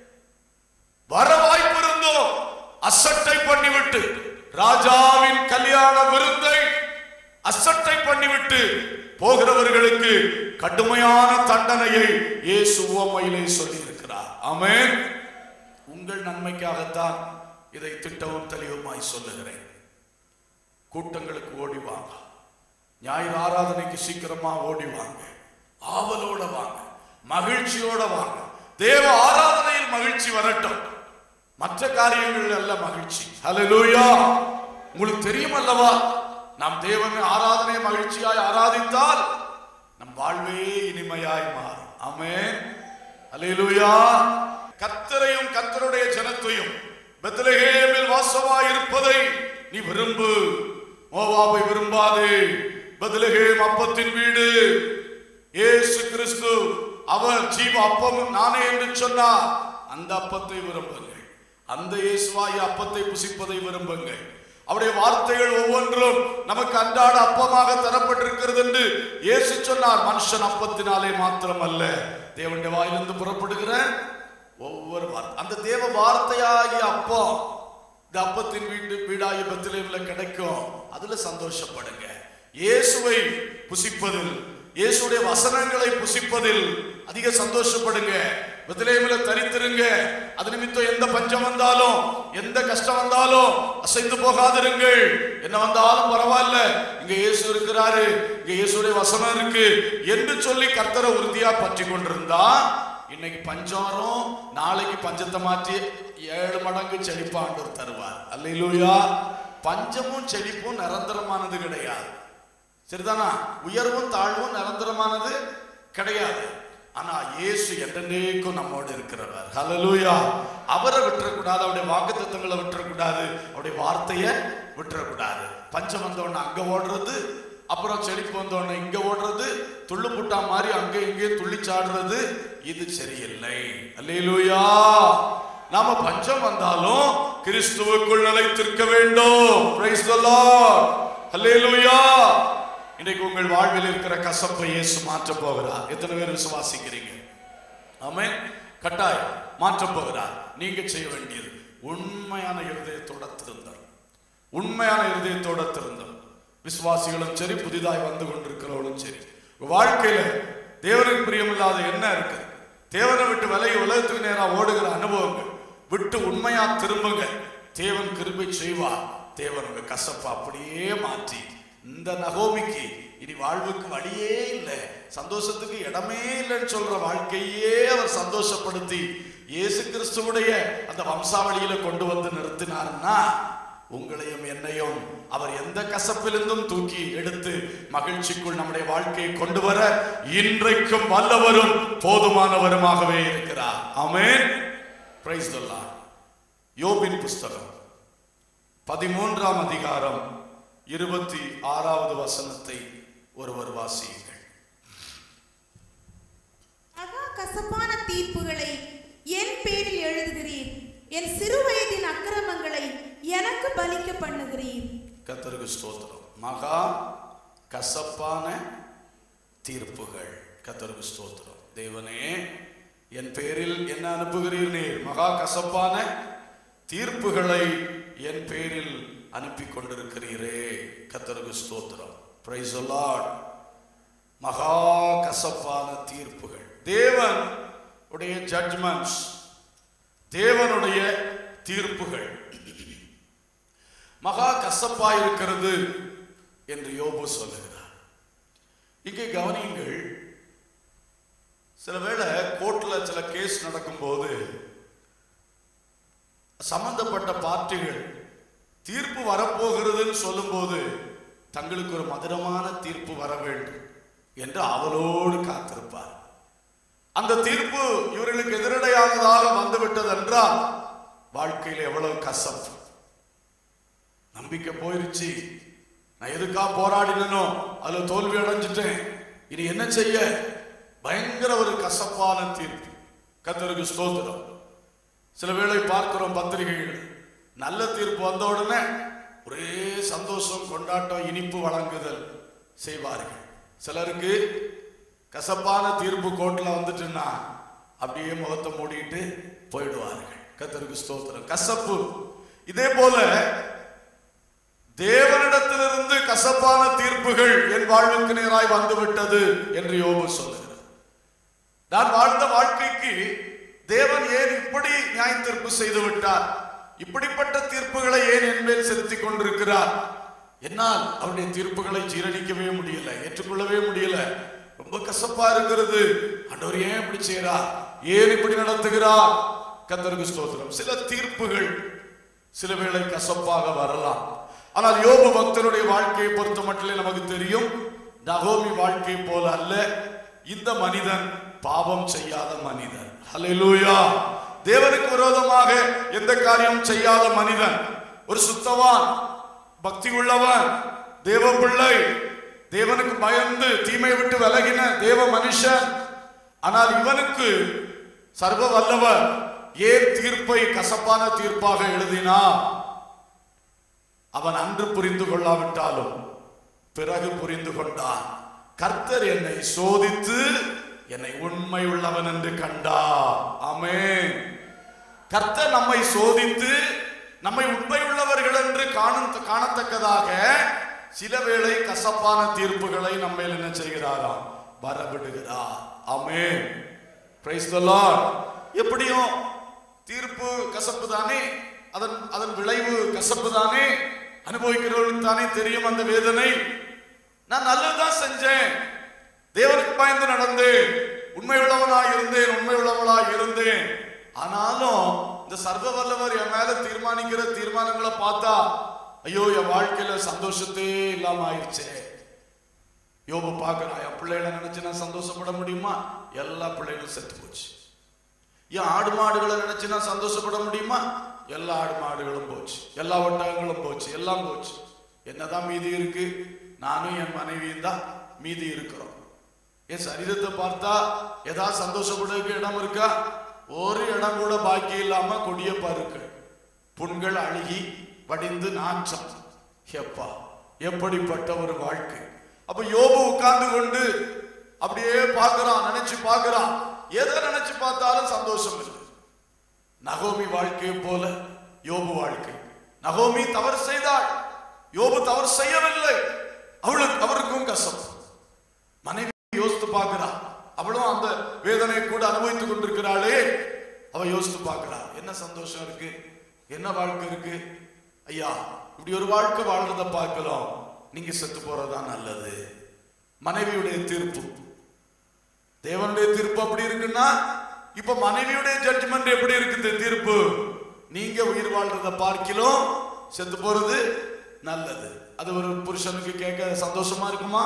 Speaker 1: வர வாய்ப்பு இருந்தோ அசட்டை பண்ணிவிட்டு ராஜாவின் கல்யாண விருந்தை அசட்டை பண்ணிவிட்டு போகிறவர்களுக்கு கடுமையான தண்டனையை இயேசு உவமையிலே சொல்லி இருக்கிறார் ஆமென் உங்கள் நன்மைக்காகத்தான் இதை திட்டமும் தெளிவுமாய் சொல்லுகிறேன் கூட்டங்களுக்கு ஓடி வாங்க ஞாயிறு ஆராதனைக்கு சீக்கிரமா ஓடி வாங்க ஆவலோட வாங்க மகிழ்ச்சியோட வாங்க தேவ ஆராதனையில் மகிழ்ச்சி வரட்டும் மற்ற காரியங்கள் அல்ல மகிழ்ச்சி ஹalleluya உங்களுக்கு தெரியும் அல்லவா நாம் தேவனை ஆராதனை மகிழ்ச்சியாய் ஆராதித்தால் நம் வாழ்வே இனிமையாய் மாறும் ஆமென் ஹalleluya கர்த்தரையும் கர்த்தருடைய ஜனத்தையும் பெத்லகேமில் வாசமாய் இருப்பதை நீ விரும்பு மோவாபை விரும்பாதே பெத்லகேம் அப்பத்தின் வீடு இயேசு கிறிஸ்து அவர் ஜீவ அப்பம் நானே என்று சொன்னார் அந்த அப்பத்தை விரும்புங்கள் அந்த இயேசுவாய் அப்பத்தை புசிப்பதை விரும்புங்கள் அவருடைய வார்த்தைகள் ஒவ்வொன்றும் நமக்கு அன்றாட அப்பமாக தரப்பட்டிருக்கிறது என்று இயேசு சொன்னார் மனுஷன் அப்பத்தினாலே மாத்திரம் அல்ல தேவனுடைய வாயிலிருந்து புறப்படுகிற ஒவ்வொரு வார்த்தை அந்த தேவ வார்த்தையாகிய அப்பம் இந்த அப்பத்தின் வீட்டு வீடாகிய பெத்லேம்ல கிடைக்கும் அதுல சந்தோஷப்படுங்க இயேசுவை புசிப்பதில் இயேசுடைய வசனங்களை புசிப்பதில் அதிக சந்தோஷப்படுங்க பெத்லேமில் தரித்திருங்க அது நிமித்தம் எந்த பஞ்சம் வந்தாலும் எந்த கஷ்டம் வந்தாலும் அசைந்து போகாதிருங்கள் என்ன வந்தாலும் பரவாயில்ல இங்க இயேசு இருக்கிறாரு இங்க இயேசுடைய வசனம் இருக்கு என்று சொல்லி கர்த்தரை உறுதியா பற்றி கொண்டிருந்தா இன்னைக்கு பஞ்சம் வரும் நாளைக்கு பஞ்சத்தை மாற்றி ஏழு மடங்கு செழிப்பாண்டவர் தருவார் அல்லையிலூயா பஞ்சமும் செழிப்பும் நிரந்தரமானது கிடையாது சரிதானா உயர்வும் தாழ்வும் நிரந்தரமானது கிடையாது ஆனா இயேசு என்றென்றைக்கும் நம்மோடு இருக்கிறவர் ஹalleluya அவரை விட்டுறக்கூடாது அவருடைய வாக்குத்தத்தங்களை விட்டுறக்கூடாது அவருடைய வார்த்தையை விட்டுறக்கூடாது பஞ்சம் வந்தோடனே அங்க ஓடுறது அப்புறம் செழிப்பு வந்தோடனே இங்க ஓடுறது துள்ளு புட்டா மாதிரி அங்கே இங்கே துள்ளி சாடுறது இது சரியில்லை அல்லேலூயா நாம பஞ்சம் வந்தாலும் கிறிஸ்துவுக்குள் நிலைத்திருக்க வேண்டும் Praise the Lord. அல்லேலூயா இன்றைக்கு உங்கள் வாழ்வில் இருக்கிற கசப்பை இயேசு மாற்ற போகிறார் எத்தனை பேர் விசுவாசிக்கிறீங்க ஆமென் கட்டாயம் மாற்ற போகிறார் நீங்க செய்ய வேண்டியது உண்மையான இருதயத்தோட திருந்தல் உண்மையான இருதயத்தோட திருந்தல் விசுவாசிகளும் சரி புதிதாய் வந்து கொண்டிருக்கிறவர்களும் சரி உங்க வாழ்க்கையில தேவனுக்கு பிரியமில்லாத என்ன இருக்கு தேவனை விட்டு விலகி உலகத்துக்கு நேரா ஓடுகிற அனுபவங்கள் விட்டு உண்மையா திரும்புங்க தேவன் கிருபை செய்வார் தேவன் உங்க கசப்பை அப்படியே மாற்றி இந்த நகோமிக்கு இனி வாழ்வுக்கு வழியே இல்லை சந்தோஷத்துக்கு இடமே இல்லைன்னு சொல்ற வாழ்க்கையே அவர் சந்தோஷப்படுத்தி இயேசு கிறிஸ்துவுடைய அந்த வம்சாவளியில கொண்டு வந்து நிறுத்தினார்னா உங்களையும் என்னையும் அவர் எந்த கசப்பிலிருந்தும் தூக்கி எடுத்து மகிழ்ச்சிக்குள் நம்முடைய வாழ்க்கையை கொண்டு வர இன்றைக்கும் வல்லவரும் போதுமானவருமாகவே இருக்கிறார் ஆமென் பிரைஸ் தி லார்ட் யோபின் புஸ்தகம் பதிமூன்றாம் அதிகாரம் இருபத்தி ஆறாவது வசனத்தை ஒருவர் வாசியுங்கள்
Speaker 3: மகா கசப்பான தீர்ப்புகளை என் பேரில் எழுதுகிறீர் என் சிறு வயதின் அக்கிரமங்களை எனக்கு பலிக்க பண்ணுகிறீர்
Speaker 1: கத்தருக்கு ஸ்தோத்திரம் மகா கசப்பான தீர்ப்புகள் கத்தருக்கு ஸ்தோத்திரம் தேவனே என் பேரில் என்ன அனுப்புகிறீர் நீர் மகா கசப்பான தீர்ப்புகளை என் பேரில் அனுப்பி கொண்டிருக்கிறீரே கத்தருக்கு ஸ்தோத்திரம் பிரைஸ் லார்ட் மகா கசப்பான தீர்ப்புகள் தேவன் உடைய ஜட்ஜ்மெண்ட்ஸ் தேவனுடைய தீர்ப்புகள் மகா கசப்பா இருக்கிறது என்று யோபு சொல்லுகிறார் இங்கே கவனியுங்கள் சில வேளை கோர்ட்ல சில கேஸ் நடக்கும்போது சம்பந்தப்பட்ட பார்ட்டிகள் தீர்ப்பு வரப்போகிறதுன்னு சொல்லும்போது தங்களுக்கு ஒரு மதுரமான தீர்ப்பு வர வேண்டும் என்று அவளோடு காத்திருப்பார் அந்த தீர்ப்பு இவர்களுக்கு எதிரடையானதாக வந்துவிட்டது என்றால் வாழ்க்கையில் எவ்வளவு கசப்பு நம்பிக்கை போயிருச்சு நான் எதுக்கா போராடினோ அதுல தோல்வி அடைஞ்சிட்டேன் இனி என்ன செய்ய பயங்கர ஒரு கசப்பான தீர்ப்பு கத்தருக்கு ஸ்தோத்திரம் சில வேளை பார்க்கிறோம் பத்திரிகைகள் நல்ல தீர்ப்பு வந்த உடனே ஒரே சந்தோஷம் கொண்டாட்டம் இனிப்பு வழங்குதல் செய்வார்கள் சிலருக்கு கசப்பான தீர்ப்பு கோர்ட்ல வந்துட்டுன்னா அப்படியே முகத்தை மூடிட்டு போயிடுவார்கள் கத்தருக்கு ஸ்தோத்திரம் கசப்பு இதே போல தேவனிடத்திலிருந்து கசப்பான தீர்ப்புகள் என் வாழ்வுக்கு நேராய் வந்துவிட்டது என்று யோபு சொல்லுகிறார் நான் வாழ்ந்த வாழ்க்கைக்கு தேவன் ஏன் இப்படி நியாய தீர்ப்பு செய்து விட்டார் இப்படிப்பட்ட தீர்ப்புகளை ஏன் என் மேல் செலுத்திக் கொண்டிருக்கிறார் என்னால் அவருடைய தீர்ப்புகளை ஜீரணிக்கவே முடியல ஏற்றுக்கொள்ளவே முடியல ரொம்ப கசப்பா இருக்கிறது ஆண்டவர் ஏன் இப்படி செய்யறார் ஏன் இப்படி நடத்துகிறார் கத்தருக்கு ஸ்தோத்திரம் சில தீர்ப்புகள் சில வேளை கசப்பாக வரலாம் ஆனால் யோபு பக்தருடைய வாழ்க்கையை பொறுத்த மட்டும் நமக்கு தெரியும் நகோமி வாழ்க்கை போல அல்ல இந்த மனிதன் பாவம் செய்யாத மனிதன் ஹalleluya தேவனுக்கு விரோதமாக எந்த காரியம் செய்யாத மனிதன் ஒரு சுத்தவான் பக்தி உள்ளவன் தேவ பிள்ளை தேவனுக்கு பயந்து தீமை விட்டு விலகின தேவ மனுஷன் ஆனால் இவனுக்கு சர்வ வல்லவர் ஏன் தீர்ப்பை கசப்பான தீர்ப்பாக எழுதினார் அவன் அன்று புரிந்து கொள்ளாவிட்டாலும் பிறகு புரிந்து கொண்டான் கர்த்தர் என்னை சோதித்து என்னை உண்மை உள்ளவன் என்று கண்டார் ஆமென் கர்த்தர் நம்மை சோதித்து நம்மை உண்மை உள்ளவர்கள் என்று காணும் காணத்தக்கதாக சில வேளை கசப்பான தீர்ப்புகளை நம்ம என்ன செய்கிறாராம் வரவிடுகிறார் ஆமென் பிரைஸ் தி லார்ட் எப்படியும் தீர்ப்பு கசப்பு தானே அதன் அதன் விளைவு கசப்பு தானே அனுபவிக்கிறவர்களுக்கு தானே தெரியும் அந்த வேதனை நான் நல்லதுதான் செஞ்சேன் தேவனுக்கு பயந்து நடந்தேன் உண்மை உள்ளவனாய் இருந்தேன் உண்மை உள்ளவளாய் இருந்தேன் ஆனாலும் இந்த சர்வ வல்லவர் என் மேல தீர்மானிக்கிற தீர்மானங்களை பார்த்தா ஐயோ என் வாழ்க்கையில சந்தோஷத்தே இல்லாம ஆயிடுச்சே யோபு பார்க்கறான் என் பிள்ளைகளை நினைச்சு நான் சந்தோஷப்பட முடியுமா எல்லா பிள்ளைகளும் செத்து போச்சு என் ஆடு மாடுகளை நினைச்சு நான் சந்தோஷப்பட முடியுமா எல்லா ஆடு மாடுகளும் போச்சு எல்லா ஒட்டகங்களும் போச்சு எல்லாம் போச்சு என்னதான் மீதி இருக்கு நானும் என் மனைவியும் தான் மீதி இருக்கிறோம் என் சரீரத்தை பார்த்தா ஏதாவது சந்தோஷப்படுறதுக்கு இடம் இருக்கா ஒரு இடம் கூட பாக்கி இல்லாம கொடிய பருக்கு புண்கள் அழுகி வடிந்து நாச்சம் எப்பா எப்படிப்பட்ட ஒரு வாழ்க்கை அப்ப யோபு உட்கார்ந்து கொண்டு அப்படியே பார்க்கறான் நினைச்சு பார்க்கறான் எதை நினைச்சு பார்த்தாலும் சந்தோஷம் இல்லை நகோமி வாழ்க்கையை போல யோபு வாழ்க்கை நகோமி தவறு செய்தாள் யோபு தவறு செய்யவில்லை அவளுக்கு அவருக்கும் கசப்பு மனைவி யோசித்து பார்க்கிறா அவளும் அந்த வேதனை கூட அனுபவித்துக் கொண்டிருக்கிறாளே அவ யோசித்து பார்க்கிறா என்ன சந்தோஷம் இருக்கு என்ன வாழ்க்கை இருக்கு ஐயா இப்படி ஒரு வாழ்க்கை வாழ்றத பார்க்கலாம் நீங்க செத்து போறதா நல்லது மனைவியுடைய தீர்ப்பு தேவனுடைய தீர்ப்பு அப்படி இருக்குன்னா இப்ப மனைவியுடைய ஜட்ஜ்மெண்ட் எப்படி இருக்குது தீர்ப்பு நீங்க உயிர் வாழ்றத பார்க்கிலும் செத்து போறது நல்லது அது ஒரு புருஷனுக்கு கேட்க சந்தோஷமா இருக்குமா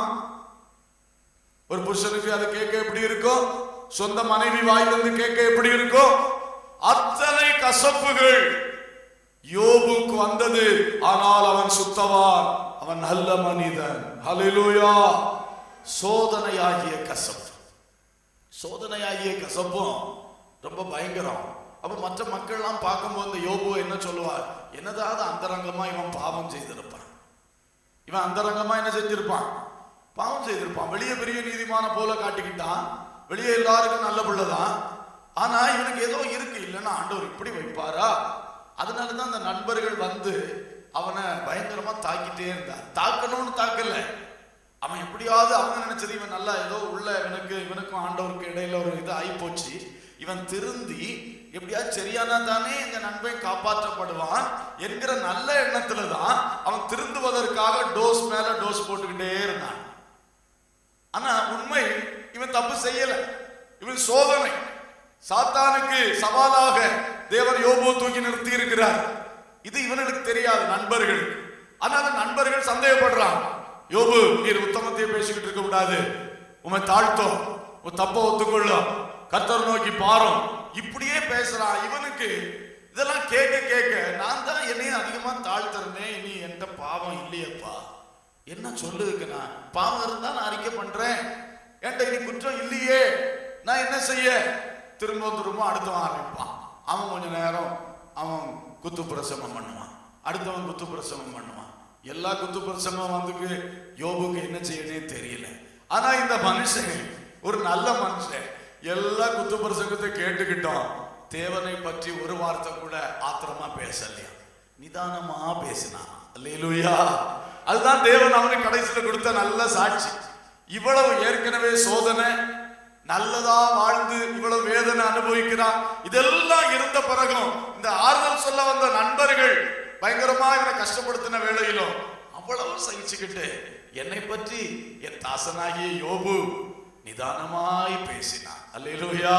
Speaker 1: ஒரு புருஷனுக்கு அதை கேட்க எப்படி இருக்கும் சொந்த மனைவி வாயிலிருந்து கேட்க எப்படி இருக்கும் அத்தனை கசப்புகள் யோபுக்கு வந்தது ஆனால் அவன் சுத்தவான் அவன் நல்ல மனிதன் ஹalleluya சோதனையாகிய கசப்பு சோதனையாகிய கசப்பும் ரொம்ப பயங்கரம் அப்ப மற்ற மக்கள்லாம் பார்க்கும்போது இந்த யோபு என்ன சொல்லுவார் என்னதாவது அந்தரங்கமா இவன் பாவம் செய்திருப்பான் இவன் அந்தரங்கமா என்ன செஞ்சிருப்பான் பாவம் செய்திருப்பான் வெளியே பெரிய நீதிமான போல காட்டிக்கிட்டான் வெளியே எல்லாருக்கும் நல்ல பிள்ளைதான் ஆனா இவனுக்கு ஏதோ இருக்கு இல்லைன்னா ஆண்டவர் இப்படி வைப்பாரா அதனாலதான் அந்த நண்பர்கள் வந்து அவனை பயங்கரமா தாக்கிட்டே இருந்தார் தாக்கணும்னு தாக்கல அவன் எப்படியாவது அவங்க நினைச்சது இவன் நல்லா ஏதோ உள்ள இவனுக்கு இவனுக்கும் ஆண்டவருக்கு இடையில ஒரு இது ஆகி போச்சு இவன் திருந்தி எப்படியாவது சரியானா தானே இந்த நண்பன் காப்பாற்றப்படுவான் என்கிற நல்ல எண்ணத்துல தான் அவன் திருந்துவதற்காக டோஸ் மேல டோஸ் போட்டுக்கிட்டே இருந்தான் ஆனா உண்மை இவன் தப்பு செய்யல இவன் சோதனை சாத்தானுக்கு சவாலாக தேவன் யோபு தூக்கி நிறுத்தி இருக்கிறார் இது இவனுக்கு தெரியாது நண்பர்கள் ஆனா அந்த நண்பர்கள் சந்தேகப்படுறான் யோபு நீர் உத்தமத்தையே பேசிக்கிட்டு இருக்க கூடாது உமை தாழ்த்தோம் உன் தப்ப ஒத்துக்கொள்ளும் கர்த்தர் நோக்கி பாரும் இப்படியே பேசுறான் இவனுக்கு இதெல்லாம் கேட்க கேட்க நான் தான் என்னையும் அதிகமா தாழ்த்துறனே இனி எந்த பாவம் இல்லையப்பா என்ன சொல்லுதுக்கு நான் பாவம் இருந்தா நான் அறிக்கை பண்றேன் என்கிட்ட இனி குற்றம் இல்லையே நான் என்ன செய்ய திரும்ப திரும்ப அடுத்தவன் ஆரம்பிப்பான் அவன் கொஞ்ச நேரம் அவன் குத்து பிரசவம் பண்ணுவான் அடுத்தவன் குத்து பிரசவம் பண்ணுவான் எல்லா குத்து பிரசவம் வந்துக்கு யோபுக்கு என்ன செய்யணும்னே தெரியல ஆனா இந்த மனுஷன் ஒரு நல்ல மனுஷன் எல்லா குத்து பிரசங்கத்தை கேட்டுக்கிட்டோம் தேவனை பற்றி ஒரு வார்த்தை கூட ஆத்திரமா பேசலையா நிதானமா பேசினான் அல்லேலூயா அதுதான் தேவன் அவனுக்கு கடைசியில கொடுத்த நல்ல சாட்சி இவ்வளவு ஏற்கனவே சோதனை நல்லதா வாழ்ந்து இவ்வளவு வேதனை அனுபவிக்கிறான் இதெல்லாம் இருந்த பிறகும் இந்த ஆறுதல் சொல்ல வந்த நண்பர்கள் பயங்கரமா இவனை கஷ்டப்படுத்தின வேளையிலும் அவ்வளவு சகிச்சுக்கிட்டு என்னை பற்றி என் தாசனாகிய யோபு நிதானமாய் பேசினான் அல்லேலூயா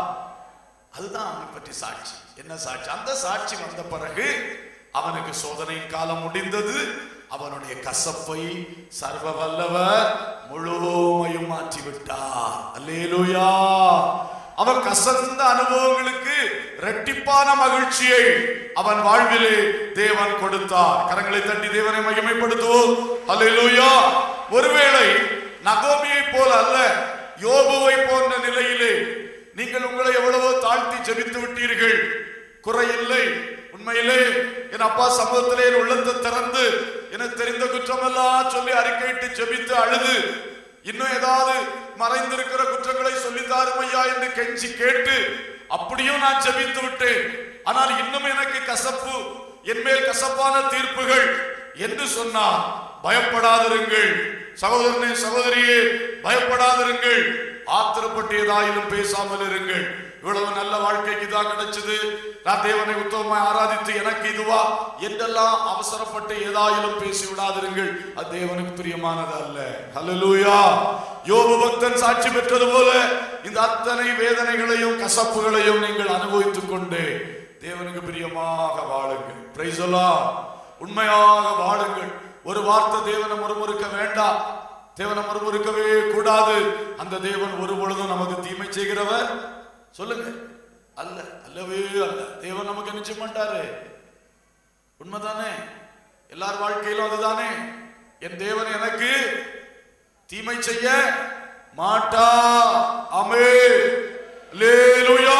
Speaker 1: அதுதான் அவனை பற்றி சாட்சி என்ன சாட்சி அந்த சாட்சி வந்த பிறகு அவனுக்கு சோதனையின் காலம் முடிந்தது அவனுடைய கசப்பை சர்வ வல்லவர் முழுமையும் மாற்றி விட்டார் அல்லேலூயா அவன் கசந்த அனுபவங்களுக்கு இரட்டிப்பான மகிழ்ச்சியை அவன் வாழ்விலே தேவன் கொடுத்தார் கரங்களை தட்டி தேவனை மகிமைப்படுத்துவோம் அல்லேலூயா ஒருவேளை நகோமியை போல அல்ல யோபுவை போன்ற நிலையிலே நீங்கள் உங்களை எவ்வளவோ தாழ்த்தி ஜெபித்து விட்டீர்கள் குறையில்லை உண்மையிலே என் அப்பா சமூகத்திலே என் உள்ளத்தை திறந்து எனக்கு தெரிந்த குற்றமெல்லாம் சொல்லி அறிக்கையிட்டு ஜெபித்து அழுது இன்னும் ஏதாவது மறைந்திருக்கிற குற்றங்களை சொல்லித்தாரும் ஐயா என்று கெஞ்சி கேட்டு அப்படியும் நான் ஜெபித்து விட்டேன் ஆனால் இன்னும் எனக்கு கசப்பு என் மேல் கசப்பான தீர்ப்புகள் என்று சொன்னார் பயப்படாதிருங்கள் சகோதரனே சகோதரியே பயப்படாதிருங்கள் ஆத்திரப்பட்டு ஏதாயிலும் பேசாமல் இருங்கள் இவ்வளவு நல்ல வாழ்க்கைக்கு தான் கிடைச்சது நான் தேவனை உத்தமமாய் ஆராதித்து எனக்கு இதுவா என்றெல்லாம் அவசரப்பட்டு ஏதாயிலும் பேசி விடாதிருங்கள் அது தேவனுக்கு பிரியமானது அல்ல ஹalleluya யோபு பக்தன் சாட்சி பெற்றது போல இந்த அத்தனை வேதனைகளையும் கசப்புகளையும் நீங்கள் அனுபவித்துக் கொண்டு தேவனுக்கு பிரியமாக வாழுங்கள் பிரைஸ் உண்மையாக வாழுங்கள் ஒரு வார்த்தை தேவனை முறுமுறுக்க வேண்டாம் தேவனை முறுமுறுக்கவே கூடாது அந்த தேவன் ஒரு பொழுதும் நமக்கு தீமை செய்கிறவர் சொல்லுங்க அல்ல அல்லவே அல்ல தேவன் நமக்கு என்ன செய்ய மாட்டாரு உண்மைதானே எல்லார் வாழ்க்கையிலும் அதுதானே என் தேவன் எனக்கு தீமை செய்ய மாட்டா அமே லேலுயா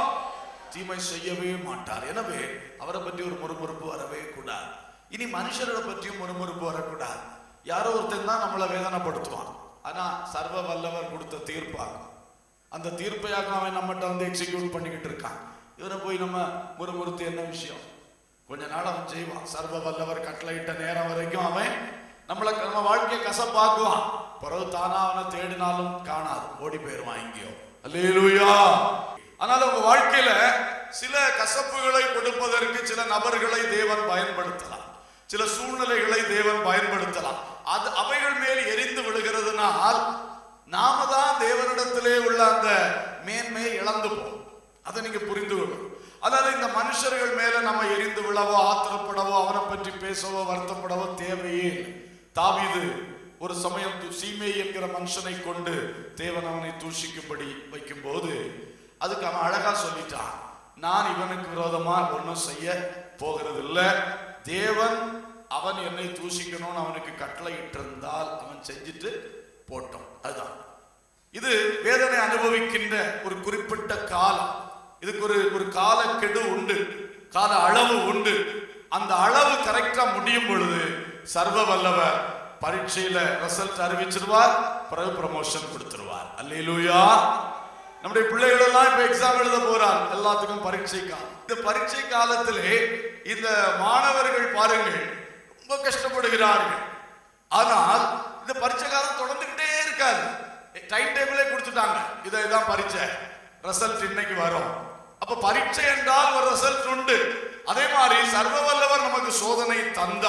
Speaker 1: தீமை செய்யவே மாட்டார் எனவே அவரை பற்றி ஒரு முறுமுறுப்பு வரவே கூடாது இனி மனுஷரை பற்றியும் முறுமுறுப்பு வரக்கூடாது யாரோ ஒருத்தன் தான் நம்மளை வேதனைப்படுத்துவான் ஆனா சர்வ வல்லவர் கொடுத்த தீர்ப்பாகும் அந்த தீர்ப்பையாக அவன் நம்மகிட்ட வந்து எக்ஸிக்யூட் பண்ணிக்கிட்டு இருக்கான் இவரை போய் நம்ம முறுமுறுத்து என்ன விஷயம் கொஞ்ச நாள் அவன் செய்வான் சர்வ வல்லவர் கட்டளையிட்ட நேரம் வரைக்கும் அவன் நம்மளை நம்ம வாழ்க்கையை கசப்பாக்குவான் பிறகு தானா அவனை தேடினாலும் காணாது ஓடி போயிருவான் எங்கேயோ அல்லேலூயா ஆனால் உங்க வாழ்க்கையில சில கசப்புகளை கொடுப்பதற்கு சில நபர்களை தேவன் பயன்படுத்தலாம் சில சூழ்நிலைகளை தேவன் பயன்படுத்தலாம் அது அவைகள் மேல் எரிந்து விழுகிறதுனால் நாம தான் தேவனிடத்திலே உள்ள அந்த மேன்மையை இழந்து போம் அதை நீங்க புரிந்து கொள்ளணும் அதாவது இந்த மனுஷர்கள் மேல நம்ம எரிந்து விழவோ ஆத்திரப்படவோ அவனை பற்றி பேசவோ வருத்தப்படவோ தேவையே இல்லை தாவீது ஒரு சமயம் து- சீமை என்கிற மனுஷனை கொண்டு தேவன் அவனை தூஷிக்கும்படி வைக்கும்போது அதுக்கு அவன் அழகா சொல்லிட்டான் நான் இவனுக்கு விரோதமா ஒன்றும் செய்ய போகிறது இல்ல தேவன் அவன் என்னை தூஷிக்கணும்னு அவனுக்கு கட்டளை இட்டிருந்தால் அவன் செஞ்சுட்டு போட்டோம் அதுதான் இது வேதனை அனுபவிக்கின்ற ஒரு குறிப்பிட்ட காலம் இதுக்கு ஒரு ஒரு காலக்கெடு உண்டு கால அளவு உண்டு அந்த அளவு கரெக்டா முடியும் பொழுது சர்வ வல்லவர் பரீட்சையில ரிசல்ட் அறிவிச்சிருவார் பிறகு ப்ரமோஷன் கொடுத்துருவார் அல்லேலூயா நம்முடைய பிள்ளைகள் எல்லாம் இப்ப எக்ஸாம் எழுத போறார் எல்லாத்துக்கும் பரீட்சை காலம் இந்த பரீட்சை காலத்திலே இந்த மாணவர்கள் பாருங்கள் ரொம்ப கஷ்டப்படுகிறார்கள் ஆனால் இந்த பரீட்சை காலம் தொடர்ந்துகிட்டே இருக்காது டைம் டேபிளே கொடுத்துட்டாங்க இதை இதான் பரீட்சை ரிசல்ட் இன்னைக்கு வரும் அப்ப பரீட்சை என்றால் ஒரு ரிசல்ட் உண்டு அதே மாதிரி சர்வ வல்லவர் நமக்கு சோதனை தந்தா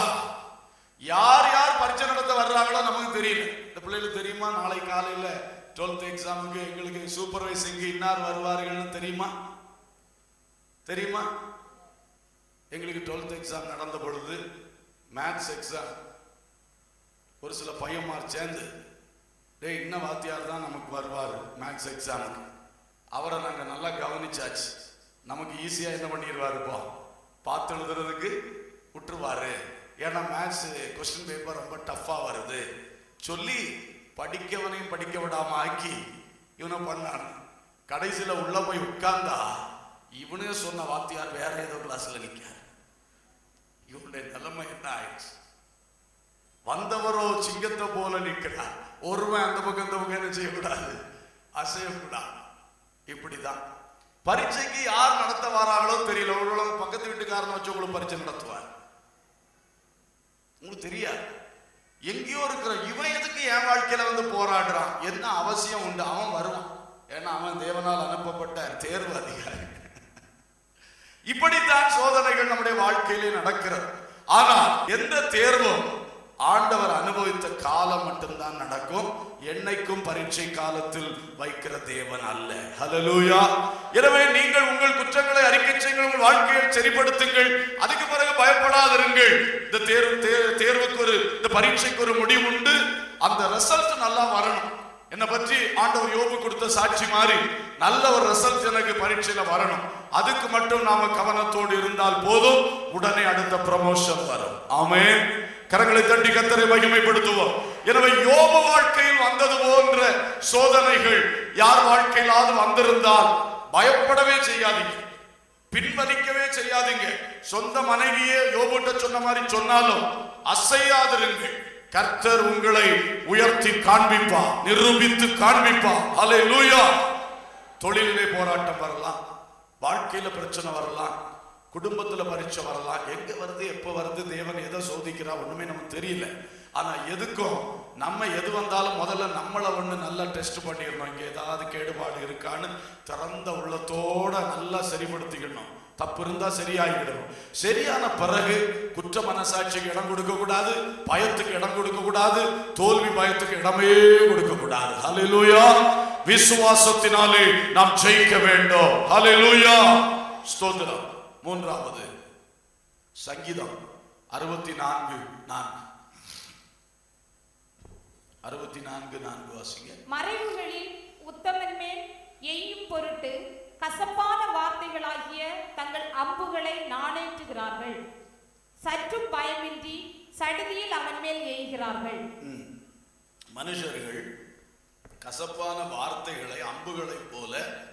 Speaker 1: யார் யார் பரீட்சை நடத்த வர்றாங்களோ நமக்கு தெரியல இந்த பிள்ளைகளுக்கு தெரியுமா நாளை காலையில டுவெல்த் எக்ஸாமுக்கு எங்களுக்கு சூப்பர்வைசிங்க்கு இன்னார் வருவார்கள்னு தெரியுமா தெரியுமா எங்களுக்கு டுவெல்த் எக்ஸாம் நடந்த பொழுது மேத்ஸ் எக்ஸாம் ஒரு சில பையன்மார் சேர்ந்து டேய் இன்ன வாத்தியார் தான் நமக்கு வருவார் மேத்ஸ் எக்ஸாமுக்கு அவரை நாங்கள் நல்லா கவனிச்சாச்சு நமக்கு ஈஸியாக என்ன பண்ணிடுவார் இப்போ பார்த்து எழுதுறதுக்கு விட்டுருவாரு ஏன்னா மேத்ஸ் கொஸ்டின் பேப்பர் ரொம்ப டஃப்பாக வருது சொல்லி படிக்கவனையும் படிக்க விடாம ஆக்கி இவனை பண்ணான் கடைசியில் உள்ள போய் உட்கார்ந்தா இவனே சொன்ன வாத்தியார் வேற ஏதோ கிளாஸ்ல நிற்கார் இவனுடைய நிலைமை என்ன ஆயிடுச்சு வந்தவரோ சிங்கத்தை போல நிற்கிறார் ஒருவன் அந்த பக்கம் இந்த பக்கம் என்ன செய்யக்கூடாது அசையக்கூடாது இப்படிதான் பரீட்சைக்கு யார் நடத்த வராங்களோ தெரியல ஒருவேளை பக்கத்து வீட்டுக்காரனை வச்சு உங்களுக்கு பரீட்சை நடத்துவார் உங்களுக்கு தெரியாது எங்கேயோ இருக்கிற இவன் எதுக்கு என் வாழ்க்கையில வந்து போராடுறான் என்ன அவசியம் உண்டு அவன் வருவான் ஏன்னா அவன் தேவனால் அனுப்பப்பட்ட தேர்வு அதிகாரி இப்படித்தான் சோதனைகள் நம்முடைய வாழ்க்கையிலே நடக்கிறது ஆனால் எந்த தேர்வும் ஆண்டவர் அனுபவித்த காலம் மட்டும்தான் நடக்கும் என்னைக்கும் பரீட்சை காலத்தில் வைக்கிற தேவன் அல்ல ஹalleluya எனவே நீங்கள் உங்கள் குற்றங்களை அறிக்கை செய்யுங்கள் உங்கள் வாழ்க்கையை சரிப்படுத்துங்கள் அதுக்கு பிறகு பயப்படாதிருங்கள் இந்த தேர்வு தே- தேர்வுக்கு ஒரு இந்த பரீட்சைக்கு ஒரு முடிவு உண்டு அந்த ரிசல்ட் நல்லா வரணும் என்னை பற்றி ஆண்டவர் யோபு கொடுத்த சாட்சி மாதிரி நல்ல ஒரு ரிசல்ட் எனக்கு பரீட்சையில வரணும் அதுக்கு மட்டும் நாம கவனத்தோடு இருந்தால் போதும் உடனே அடுத்த ப்ரமோஷன் வரும் ஆமென் கரங்களை தட்டி கத்தரை மகிமைப்படுத்துவோம் எனவே யோபு வாழ்க்கையில் வந்தது போன்ற சோதனைகள் யார் வாழ்க்கையிலாவது வந்திருந்தால் பயப்படவே செய்யாதீங்க பின்வலிக்கவே செய்யாதீங்க சொந்த மனைவியே யோபுட்ட சொன்ன மாதிரி சொன்னாலும் அசையாதிருங்கள் கர்த்தர் உங்களை உயர்த்தி காண்பிப்பார் நிரூபித்து காண்பிப்பார் அல்லேலூயா தொழிலிலே போராட்டம் வரலாம் வாழ்க்கையில பிரச்சனை வரலாம் குடும்பத்துல பரீட்சை வரலாம் எங்க வருது எப்ப வருது தேவன் எதை சோதிக்கிறா ஒண்ணுமே நமக்கு தெரியல ஆனா எதுக்கும் நம்ம எது வந்தாலும் முதல்ல நம்மளை ஒண்ணு நல்லா டெஸ்ட் பண்ணிடணும் இங்க ஏதாவது கேடுபாடு இருக்கான்னு திறந்த உள்ளத்தோட நல்லா சரிப்படுத்திக்கணும் தப்பு இருந்தா சரியாகிடணும் சரியான பிறகு குற்ற மனசாட்சிக்கு இடம் கொடுக்க கூடாது பயத்துக்கு இடம் கொடுக்க கூடாது தோல்வி பயத்துக்கு இடமே கொடுக்க கூடாது ஹalleluya விசுவாசத்தினாலே நாம் ஜெயிக்க வேண்டும் ஹalleluya ஸ்தோத்திரம் மூன்றாவது சங்கீதம் அறுபத்தி நான்கு நான்கு அறுபத்தி நான்கு நான்கு வாசிங்க
Speaker 2: மறைவுகளில் உத்தமன் மேல் எய்யும் பொருட்டு கசப்பான வார்த்தைகளாகிய தங்கள் அம்புகளை நாணேற்றுகிறார்கள் சற்றும் பயமின்றி சடுதியில் அவன் மேல் எய்கிறார்கள்
Speaker 1: ம். மனுஷர்கள் கசப்பான வார்த்தைகளை அம்புகளைப் போல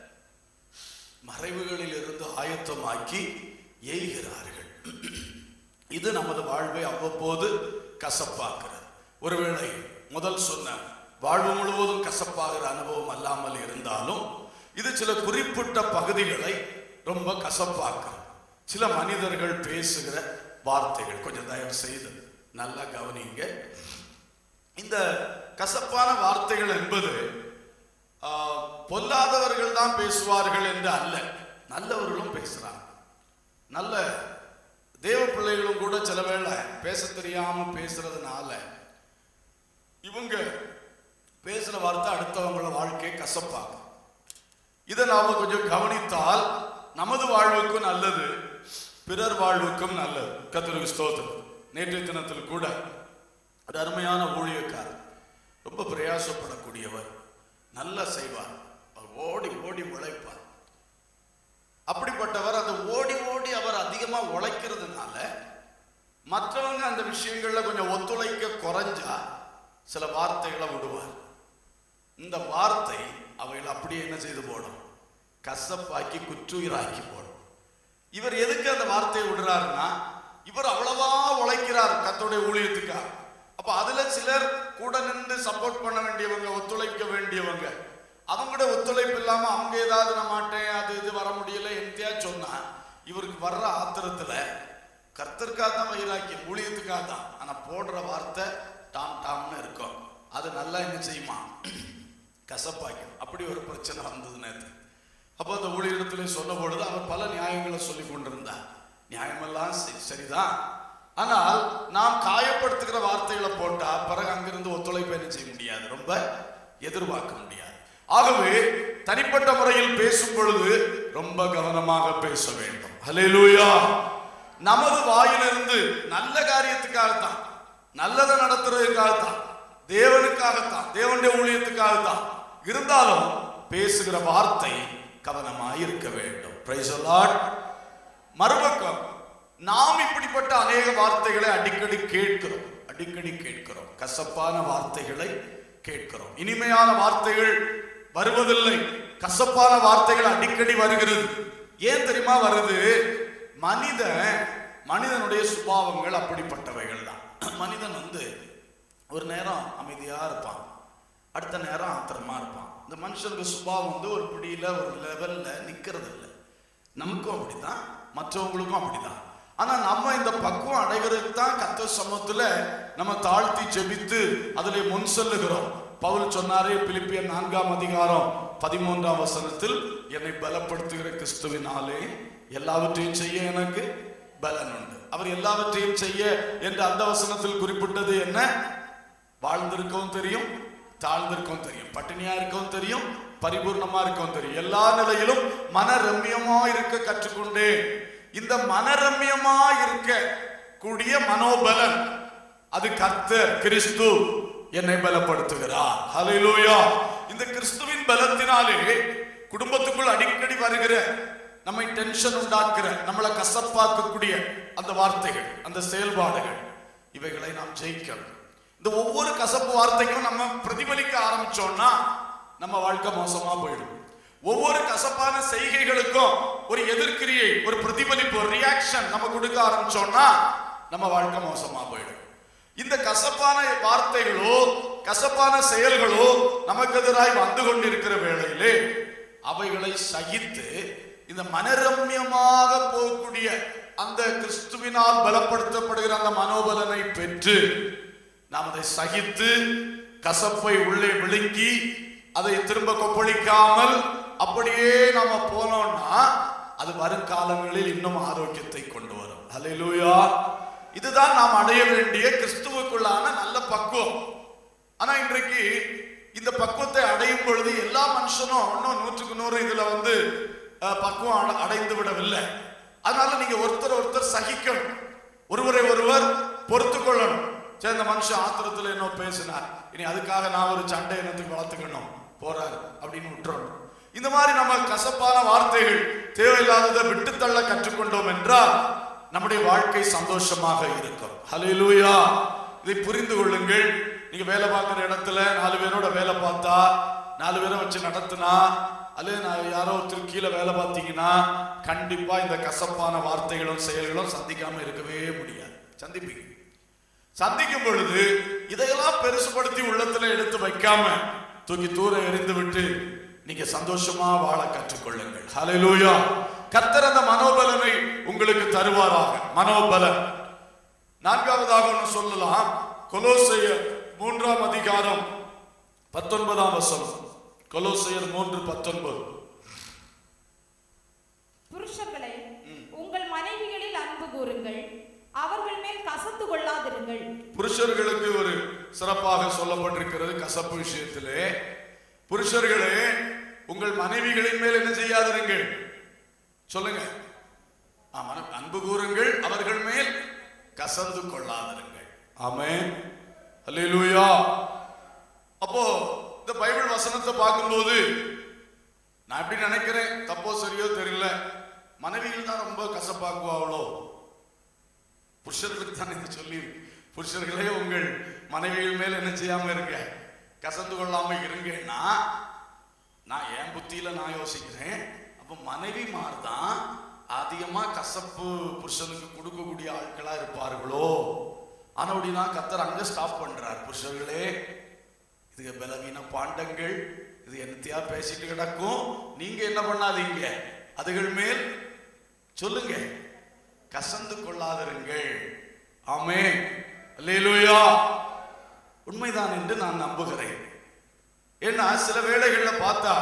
Speaker 1: மறைவுகளில் இருந்து ஆயத்தமாக்கி எய்கிறார்கள் இது நமது வாழ்வை அவ்வப்போது கசப்பாக்குறது ஒருவேளை முதல் சொன்ன வாழ்வு முழுவதும் கசப்பாகிற அனுபவம் அல்லாமல் இருந்தாலும் இது சில குறிப்பிட்ட பகுதிகளை ரொம்ப கசப்பாக்குறது சில மனிதர்கள் பேசுகிற வார்த்தைகள் கொஞ்சம் தயவு செய்து நல்லா கவனிங்க இந்த கசப்பான வார்த்தைகள் என்பது ஆ, பொல்லாதவர்கள் தான் பேசுவார்கள் என்று அல்ல நல்லவர்களும் பேசுறாங்க நல்ல தேவ பிள்ளைகளும் கூட சில வேளை பேச தெரியாம பேசுறதுனால இவங்க பேசுற வார்த்தை அடுத்தவங்கள வாழ்க்கையை கசப்பாங்க இதை நாம கொஞ்சம் கவனித்தால் நமது வாழ்வுக்கும் நல்லது பிறர் வாழ்வுக்கும் நல்லது கத்திரிக்கு ஸ்தோத்திரம் நேற்றைய தினத்தில் கூட ஒரு அருமையான ஊழியக்காரர் ரொம்ப பிரயாசப்படக்கூடியவர் நல்லா செய்வார் அவர் ஓடி ஓடி உழைப்பார் அப்படிப்பட்டவர் அந்த ஓடி ஓடி அவர் அதிகமா உழைக்கிறதுனால மற்றவங்க அந்த விஷயங்கள்ல கொஞ்சம் ஒத்துழைக்க குறைஞ்சா சில வார்த்தைகளை விடுவார் இந்த வார்த்தை அவைகளை அப்படியே என்ன செய்து போடும் கசப்பாக்கி குற்றுயிராக்கி போடும் இவர் எதுக்கு அந்த வார்த்தையை விடுறாருன்னா இவர் அவ்வளவா உழைக்கிறார் கத்தோடைய ஊழியத்துக்காக அப்ப அதுல சிலர் கூட நின்று சப்போர்ட் பண்ண வேண்டியவங்க ஒத்துழைக்க வேண்டியவங்க அவங்களோட ஒத்துழைப்பு இல்லாம அவங்க ஏதாவது நான் மாட்டேன் அது இது வர முடியல எந்தியா சொன்னா இவருக்கு வர்ற ஆத்திரத்துல கர்த்தருக்காக தான் வைராக்கியம் ஊழியத்துக்காக தான் ஆனா போடுற வார்த்தை டாம் டாம்னு இருக்கும் அது நல்லா என்ன செய்யுமா கசப்பாக்கும் அப்படி ஒரு பிரச்சனை வந்தது நேற்று அப்போ அந்த ஊழியரிடத்துல சொன்ன பொழுது அவர் பல நியாயங்களை சொல்லி கொண்டிருந்தார் நியாயமெல்லாம் சரி- சரிதான் ஆனால் நாம் காயப்படுத்துகிற வார்த்தைகளை போட்டா பிறகு அங்கிருந்து ஒத்துழைப்பு என்ன செய்ய முடியாது ரொம்ப எதிர்பார்க்க முடியாது ஆகவே தனிப்பட்ட முறையில் பேசும் பொழுது ரொம்ப கவனமாக பேச வேண்டும் ஹalleluya நமது வாயிலிருந்து நல்ல காரியத்துக்காகத்தான் நல்லதை நடத்துறதுக்காகத்தான் தேவனுக்காகத்தான் தேவனுடைய ஊழியத்துக்காகத்தான் இருந்தாலும் பேசுகிற வார்த்தை கவனமாய் இருக்க வேண்டும் Praise the Lord. மறுபக்கம் நாம் இப்படிப்பட்ட அநேக வார்த்தைகளை அடிக்கடி கேட்கிறோம் அடிக்கடி கேட்கிறோம் கசப்பான வார்த்தைகளை கேட்கிறோம் இனிமையான வார்த்தைகள் வருவதில்லை கசப்பான வார்த்தைகள் அடிக்கடி வருகிறது ஏன் தெரியுமா வருது மனிதன் மனிதனுடைய சுபாவங்கள் அப்படிப்பட்டவைகள் தான் மனிதன் வந்து ஒரு நேரம் அமைதியா இருப்பான் அடுத்த நேரம் ஆத்திரமா இருப்பான் இந்த மனுஷனுக்கு சுபாவம் வந்து ஒரு பிடியில ஒரு லெவல்ல நிக்கிறது இல்லை நமக்கும் அப்படிதான் மற்றவங்களுக்கும் அப்படிதான் ஆனா நம்ம இந்த பக்குவம் அடைகிறதுக்கு தான் கத்த சமூகத்துல நம்ம தாழ்த்தி ஜெபித்து அதிலே முன் செல்லுகிறோம் பவுல் சொன்னாரே பிலிப்பியர் நான்காம் அதிகாரம் பதிமூன்றாம் வசனத்தில் என்னை பலப்படுத்துகிற கிறிஸ்துவினாலே எல்லாவற்றையும் செய்ய எனக்கு பலன் உண்டு அவர் எல்லாவற்றையும் செய்ய என்று அந்த வசனத்தில் குறிப்பிட்டது என்ன வாழ்ந்திருக்கவும் தெரியும் தாழ்ந்திருக்கவும் தெரியும் பட்டினியா இருக்கவும் தெரியும் பரிபூர்ணமா இருக்கவும் தெரியும் எல்லா நிலையிலும் மனரம்யமா இருக்க கற்றுக்கொண்டேன் இந்த மனரம்யமா இருக்க கூடிய மனோபலன் அது கர்த்தர் கிறிஸ்து என்னை பலப்படுத்துகிறார் ஹalleluya இந்த கிறிஸ்துவின் பலத்தினாலே குடும்பத்துக்குள் அடிக்கடி வருகிற நம்மை டென்ஷன் உண்டாக்குற நம்மளை கசப்பாக்கக்கூடிய அந்த வார்த்தைகள் அந்த செயல்பாடுகள் இவைகளை நாம் ஜெயிக்கணும் இந்த ஒவ்வொரு கசப்பு வார்த்தைக்கும் நம்ம பிரதிபலிக்க ஆரம்பிச்சோம்னா நம்ம வாழ்க்கை மோசமா போயிடும் ஒவ்வொரு கசப்பான செய்கைகளுக்கும் ஒரு எதிர்க்கிரியை ஒரு பிரதிபலிப்பு ஒரு ரியாக்ஷன் நம்ம கொடுக்க ஆரம்பிச்சோம்னா நம்ம வாழ்க்கை மோசமா போயிடும் இந்த கசப்பான வார்த்தைகளோ கசப்பான செயல்களோ நமக்கு எதிராய் வந்து கொண்டிருக்கிற வேளையிலே அவைகளை சகித்து இந்த மனரம்யமாக போகக்கூடிய அந்த கிறிஸ்துவினால் பலப்படுத்தப்படுகிற அந்த மனோபலனை பெற்று நாம் அதை சகித்து கசப்பை உள்ளே விழுங்கி அதை திரும்ப கொப்பளிக்காமல் அப்படியே நாம போனோம்னா அது வருங்காலங்களில் இன்னும் ஆரோக்கியத்தை கொண்டு வரும் ஹalleluya இதுதான் நாம் அடைய வேண்டிய கிறிஸ்துவுக்குள்ளான நல்ல பக்குவம் ஆனா இன்றைக்கு இந்த பக்குவத்தை அடையும் பொழுது எல்லா மனுஷனும் இன்னும் நூற்றுக்கு நூறு இதுல வந்து அஹ், பக்குவம் அட- அடைந்து விடவில்லை அதனால நீங்க ஒருத்தர் ஒருத்தர் சகிக்கணும் ஒருவரை ஒருவர் பொறுத்து கொள்ளணும் சரி இந்த இந்த மனுஷன் ஆத்திரத்துல என்ன பேசினார் இனி அதுக்காக நான் ஒரு சண்டை என்னத்துக்கு வளர்த்துக்கணும் போறாரு அப்படின்னு விட்டுறணும் இந்த மாதிரி நம்ம கசப்பான வார்த்தைகள் தேவையில்லாததை விட்டுத்தள்ள கற்றுக்கொண்டோம் என்றால் நம்முடைய வாழ்க்கை சந்தோஷமாக இருக்கும் ஹalleluya இதை புரிந்து கொள்ளுங்கள் நீங்க வேலை பார்க்குற இடத்துல நாலு பேரோட வேலை பார்த்தா நாலு பேரை வச்சு நடத்துனா அல்லது நான் யாரோ ஒருத்தர் கீழே வேலை பார்த்தீங்கன்னா கண்டிப்பா இந்த கசப்பான வார்த்தைகளும் செயல்களும் சந்திக்காம இருக்கவே முடியாது சந்திப்பீங்க சந்திக்கும் பொழுது இதையெல்லாம் பெருசுபடுத்தி உள்ளத்துல எடுத்து வைக்காம தூக்கி தூர எறிந்து விட்டு நீங்க சந்தோஷமா வாழ கற்றுக்கொள்ளுங்கள் ஹalleluya கர்த்தர் அந்த மனோபலனை உங்களுக்கு தருவாராக மனோபலன் நான்காவதாக ஒன்று சொல்லலாம் கொலோசையர் மூன்றாம் அதிகாரம் பத்தொன்பதாம் வசனம் கொலோசையர் மூன்று பத்தொன்பது
Speaker 2: புருஷர்களே உங்கள் மனைவிகளில் அன்பு கூறுங்கள் அவர்கள் மேல் கசந்து கொள்ளாதிருங்கள்
Speaker 1: புருஷர்களுக்கு ஒரு சிறப்பாக சொல்லப்பட்டிருக்கிறது கசப்பு விஷயத்திலே புருஷர்களே உங்கள் மனைவிகளின் மேல் என்ன செய்யாதிருங்கள் சொல்லுங்க ஆமா அன்பு கூறுங்கள் அவர்கள் மேல் கசந்து கொள்ளாதிருங்கள் ஆமென் அல்லேலூயா அப்போ இந்த பைபிள் வசனத்தை பார்க்கும்போது நான் எப்படி நினைக்கிறேன் தப்போ சரியோ தெரியல மனைவிகள் தான் ரொம்ப கசப்பாக்குவாங்களோ புருஷர்களுக்கு தான் இது சொல்லி புருஷர்களே உங்கள் மனைவிகள் மேல் என்ன செய்யாம இருங்க கசந்து கொள்ளாம இருங்கன்னா நான் என் புத்தியில நான் யோசிக்கிறேன் அப்ப மனைவி தான் அதிகமா கசப்பு புருஷனுக்கு கொடுக்கக்கூடிய ஆட்களா இருப்பார்களோ ஆனபடினா கத்தர் அங்க ஸ்டாப் பண்றார் புருஷர்களே இது பலவீன பாண்டங்கள் இது என்னத்தையா பேசிட்டு கிடக்கும் நீங்க என்ன பண்ணாதீங்க அதுகள் மேல் சொல்லுங்க கசந்து கொள்ளாதிருங்கள் ஆமே அல்லேலூயா உண்மைதான் என்று நான் நம்புகிறேன் ஏன்னா சில வேளைகள்ல பார்த்தா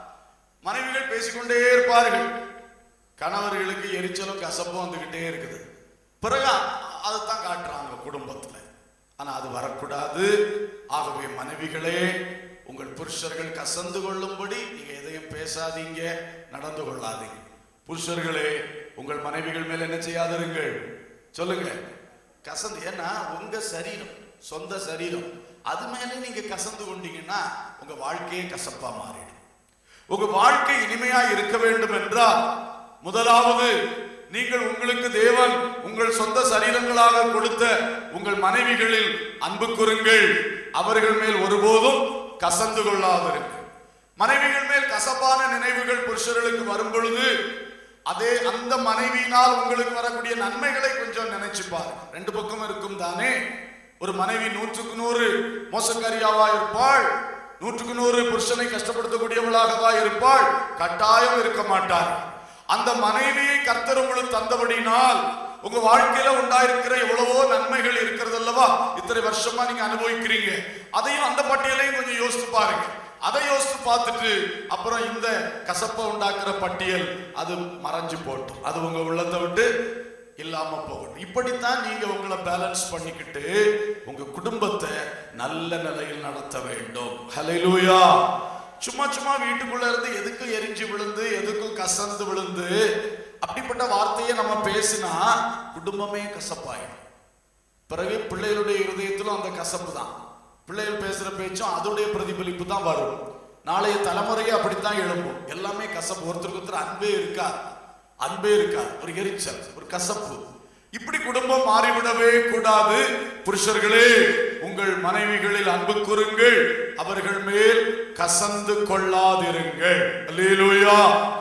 Speaker 1: மனைவிகள் பேசிக்கொண்டே இருப்பார்கள் கணவர்களுக்கு எரிச்சலும் கசப்பும் வந்துகிட்டே இருக்குது பிறகு அதைத்தான் காட்டுறாங்க குடும்பத்துல ஆனா அது வரக்கூடாது ஆகவே மனைவிகளே உங்கள் புருஷர்கள் கசந்து கொள்ளும்படி நீங்க எதையும் பேசாதீங்க நடந்து கொள்ளாதீங்க புருஷர்களே உங்கள் மனைவிகள் மேல என்ன செய்யாதிருங்கள் சொல்லுங்க கசந்து ஏன்னா உங்க சரீரம் சொந்த சரீரம் அது மேலே நீங்க கசந்து கொண்டீங்கன்னா உங்க வாழ்க்கையே கசப்பா மாறிடும் உங்க வாழ்க்கை இனிமையா இருக்க வேண்டும் என்றால் முதலாவது நீங்கள் உங்களுக்கு தேவன் உங்கள் சொந்த சரீரங்களாக கொடுத்த உங்கள் மனைவிகளில் அன்பு கூறுங்கள் அவர்கள் மேல் ஒருபோதும் கசந்து கொள்ளாதிருங்கள் மனைவிகள் மேல் கசப்பான நினைவுகள் புருஷர்களுக்கு வரும் பொழுது அதே அந்த மனைவியினால் உங்களுக்கு வரக்கூடிய நன்மைகளை கொஞ்சம் நினைச்சு பாருங்க ரெண்டு பக்கம் இருக்கும் தானே ஒரு மனைவி நூற்றுக்கு நூறு மோசக்காரியாவா இருப்பாள் நூற்றுக்கு நூறு புருஷனை கஷ்டப்படுத்தக்கூடியவளாகவா இருப்பாள் கட்டாயம் இருக்க மாட்டார் அந்த மனைவியை கர்த்தர் உங்களுக்கு தந்தபடினால் உங்க வாழ்க்கையில உண்டாயிருக்கிற எவ்வளவோ நன்மைகள் இருக்கிறது அல்லவா இத்தனை வருஷமா நீங்க அனுபவிக்கிறீங்க அதையும் அந்த பட்டியலையும் கொஞ்சம் யோசித்து பாருங்க அதை யோசித்து பார்த்துட்டு அப்புறம் இந்த கசப்பை உண்டாக்குற பட்டியல் அது மறைஞ்சு போட்டும் அது உங்க உள்ளத்தை விட்டு இல்லாம போகணும் இப்படித்தான் நீங்க உங்களை பேலன்ஸ் பண்ணிக்கிட்டு உங்க குடும்பத்தை நல்ல நிலையில் நடத்த வேண்டும் ஹalleluya சும்மா சும்மா வீட்டுக்குள்ள இருந்து எதுக்கும் எரிஞ்சு விழுந்து எதுக்கும் கசந்து விழுந்து அப்படிப்பட்ட வார்த்தையை நம்ம பேசினா குடும்பமே கசப்பாயிடும் பிறகு பிள்ளைகளுடைய இருதயத்திலும் அந்த கசப்பு தான் பிள்ளைகள் பேசுற பேச்சும் அதோடைய பிரதிபலிப்பு தான் வரும் நாளைய தலைமுறையே அப்படித்தான் எழும்பும் எல்லாமே கசப்பு ஒருத்தருக்கு ஒருத்தர் அன்பே இருக்காது அன்பே இருக்காது ஒரு எரிச்சல் ஒரு கசப்பு இப்படி குடும்பம் மாறிவிடவே கூடாது புருஷர்களே உங்கள் மனைவிகளில் அன்பு கூறுங்கள் அவர்கள் மேல் கசந்து கொள்ளாதிருங்கள் அல்லேலூயா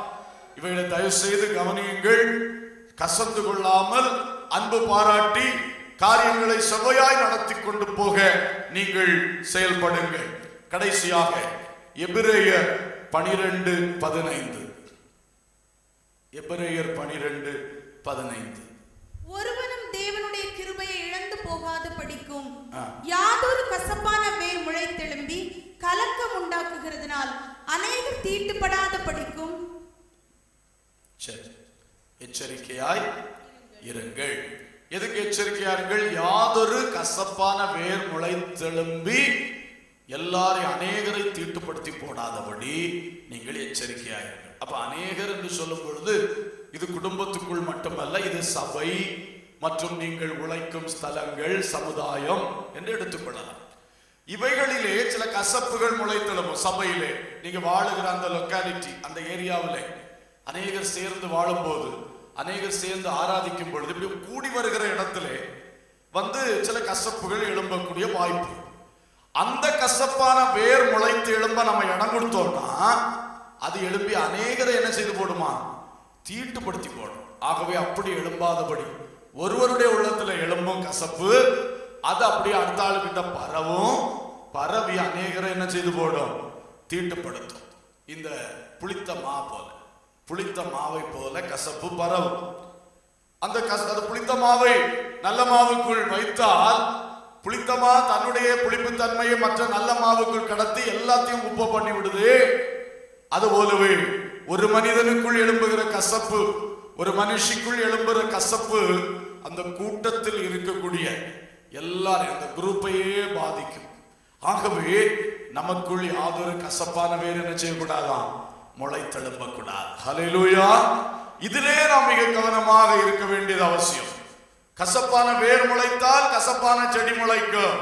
Speaker 1: இவைகளை தயவு செய்து கவனியுங்கள் கசந்து கொள்ளாமல் அன்பு பாராட்டி காரியங்களை செவ்வையாய் நடத்தி கொண்டு போக நீங்கள் செயல்படுங்கள் கடைசியாக எபிரேயர் பனிரெண்டு பதினைந்து எபிரேயர் பனிரெண்டு பதினைந்து
Speaker 3: ஒருவனும் தேவனுடைய கிருபையை இழந்து போகாத படிக்கும்
Speaker 1: ஆ.
Speaker 3: யாதொரு கசப்பான வேர் முளைத்தெழும்பி கலக்கம் உண்டாக்குகிறதுனால் அநேகர் தீட்டுப்படாத படிக்கும்
Speaker 1: சரி எச்சரிக்கையாய் இருங்கள் எதுக்கு எச்சரிக்கையா இருங்கள் யாதொரு கசப்பான வேர் முளைத்தெழும்பி எல்லாரையும் அநேகரை தீட்டுப்படுத்தி போடாதபடி நீங்கள் எச்சரிக்கையாயிருங்கள் அப்ப அநேகர் என்று சொல்லும் பொழுது இது குடும்பத்துக்குள் மட்டுமல்ல இது சபை மற்றும் நீங்கள் உழைக்கும் ஸ்தலங்கள் சமுதாயம் என்று எடுத்துக்கொள்ளலாம் இவைகளிலே சில கசப்புகள் முளைத்தெழும் சபையிலே நீங்க வாழுகிற அந்த லொக்காலிட்டி அந்த ஏரியாவிலே அநேகர் சேர்ந்து வாழும்போது அநேகர் சேர்ந்து ஆராதிக்கும் பொழுது இப்படி கூடி வருகிற இடத்திலே வந்து சில கசப்புகள் எழும்பக்கூடிய வாய்ப்பு அந்த கசப்பான வேர் முளைத்து எழும்ப நம்ம இடம் கொடுத்தோம்னா அது எழும்பி அநேகரை என்ன செய்து போடுமா தீட்டுப்படுத்தி போடும் ஆகவே அப்படி எழும்பாதபடி ஒருவருடைய உள்ளத்துல எழும்பும் கசப்பு அது அப்படியே அடுத்த ஆளுகிட்ட பரவும் பரவி அநேகரை என்ன செய்து போடும் தீட்டுப்படுத்தும் இந்த புளித்த மா போல புளித்த மாவை போல கசப்பு பரவும் அந்த கச அது புளித்த மாவை நல்ல மாவுக்குள் வைத்தால் புளித்த மா தன்னுடைய புளிப்பு தன்மையை மற்ற நல்ல மாவுக்குள் கடத்தி எல்லாத்தையும் உப்பு பண்ணி விடுது அது போலவே ஒரு மனிதனுக்குள் எழும்புகிற கசப்பு ஒரு மனுஷிக்குள் எழும்புகிற கசப்பு அந்த கூட்டத்தில் இருக்கக்கூடிய எல்லாரையும் அந்த குரூப்பையே பாதிக்கும் ஆகவே நமக்குள் யாதொரு கசப்பான வேறு என்ன செய்யக்கூடாதாம் முளைத்தெழும்ப கூடாது ஹalleluya இதிலே நாம் மிக கவனமாக இருக்க வேண்டியது அவசியம் கசப்பான வேர் முளைத்தால் கசப்பான செடி முளைக்கும்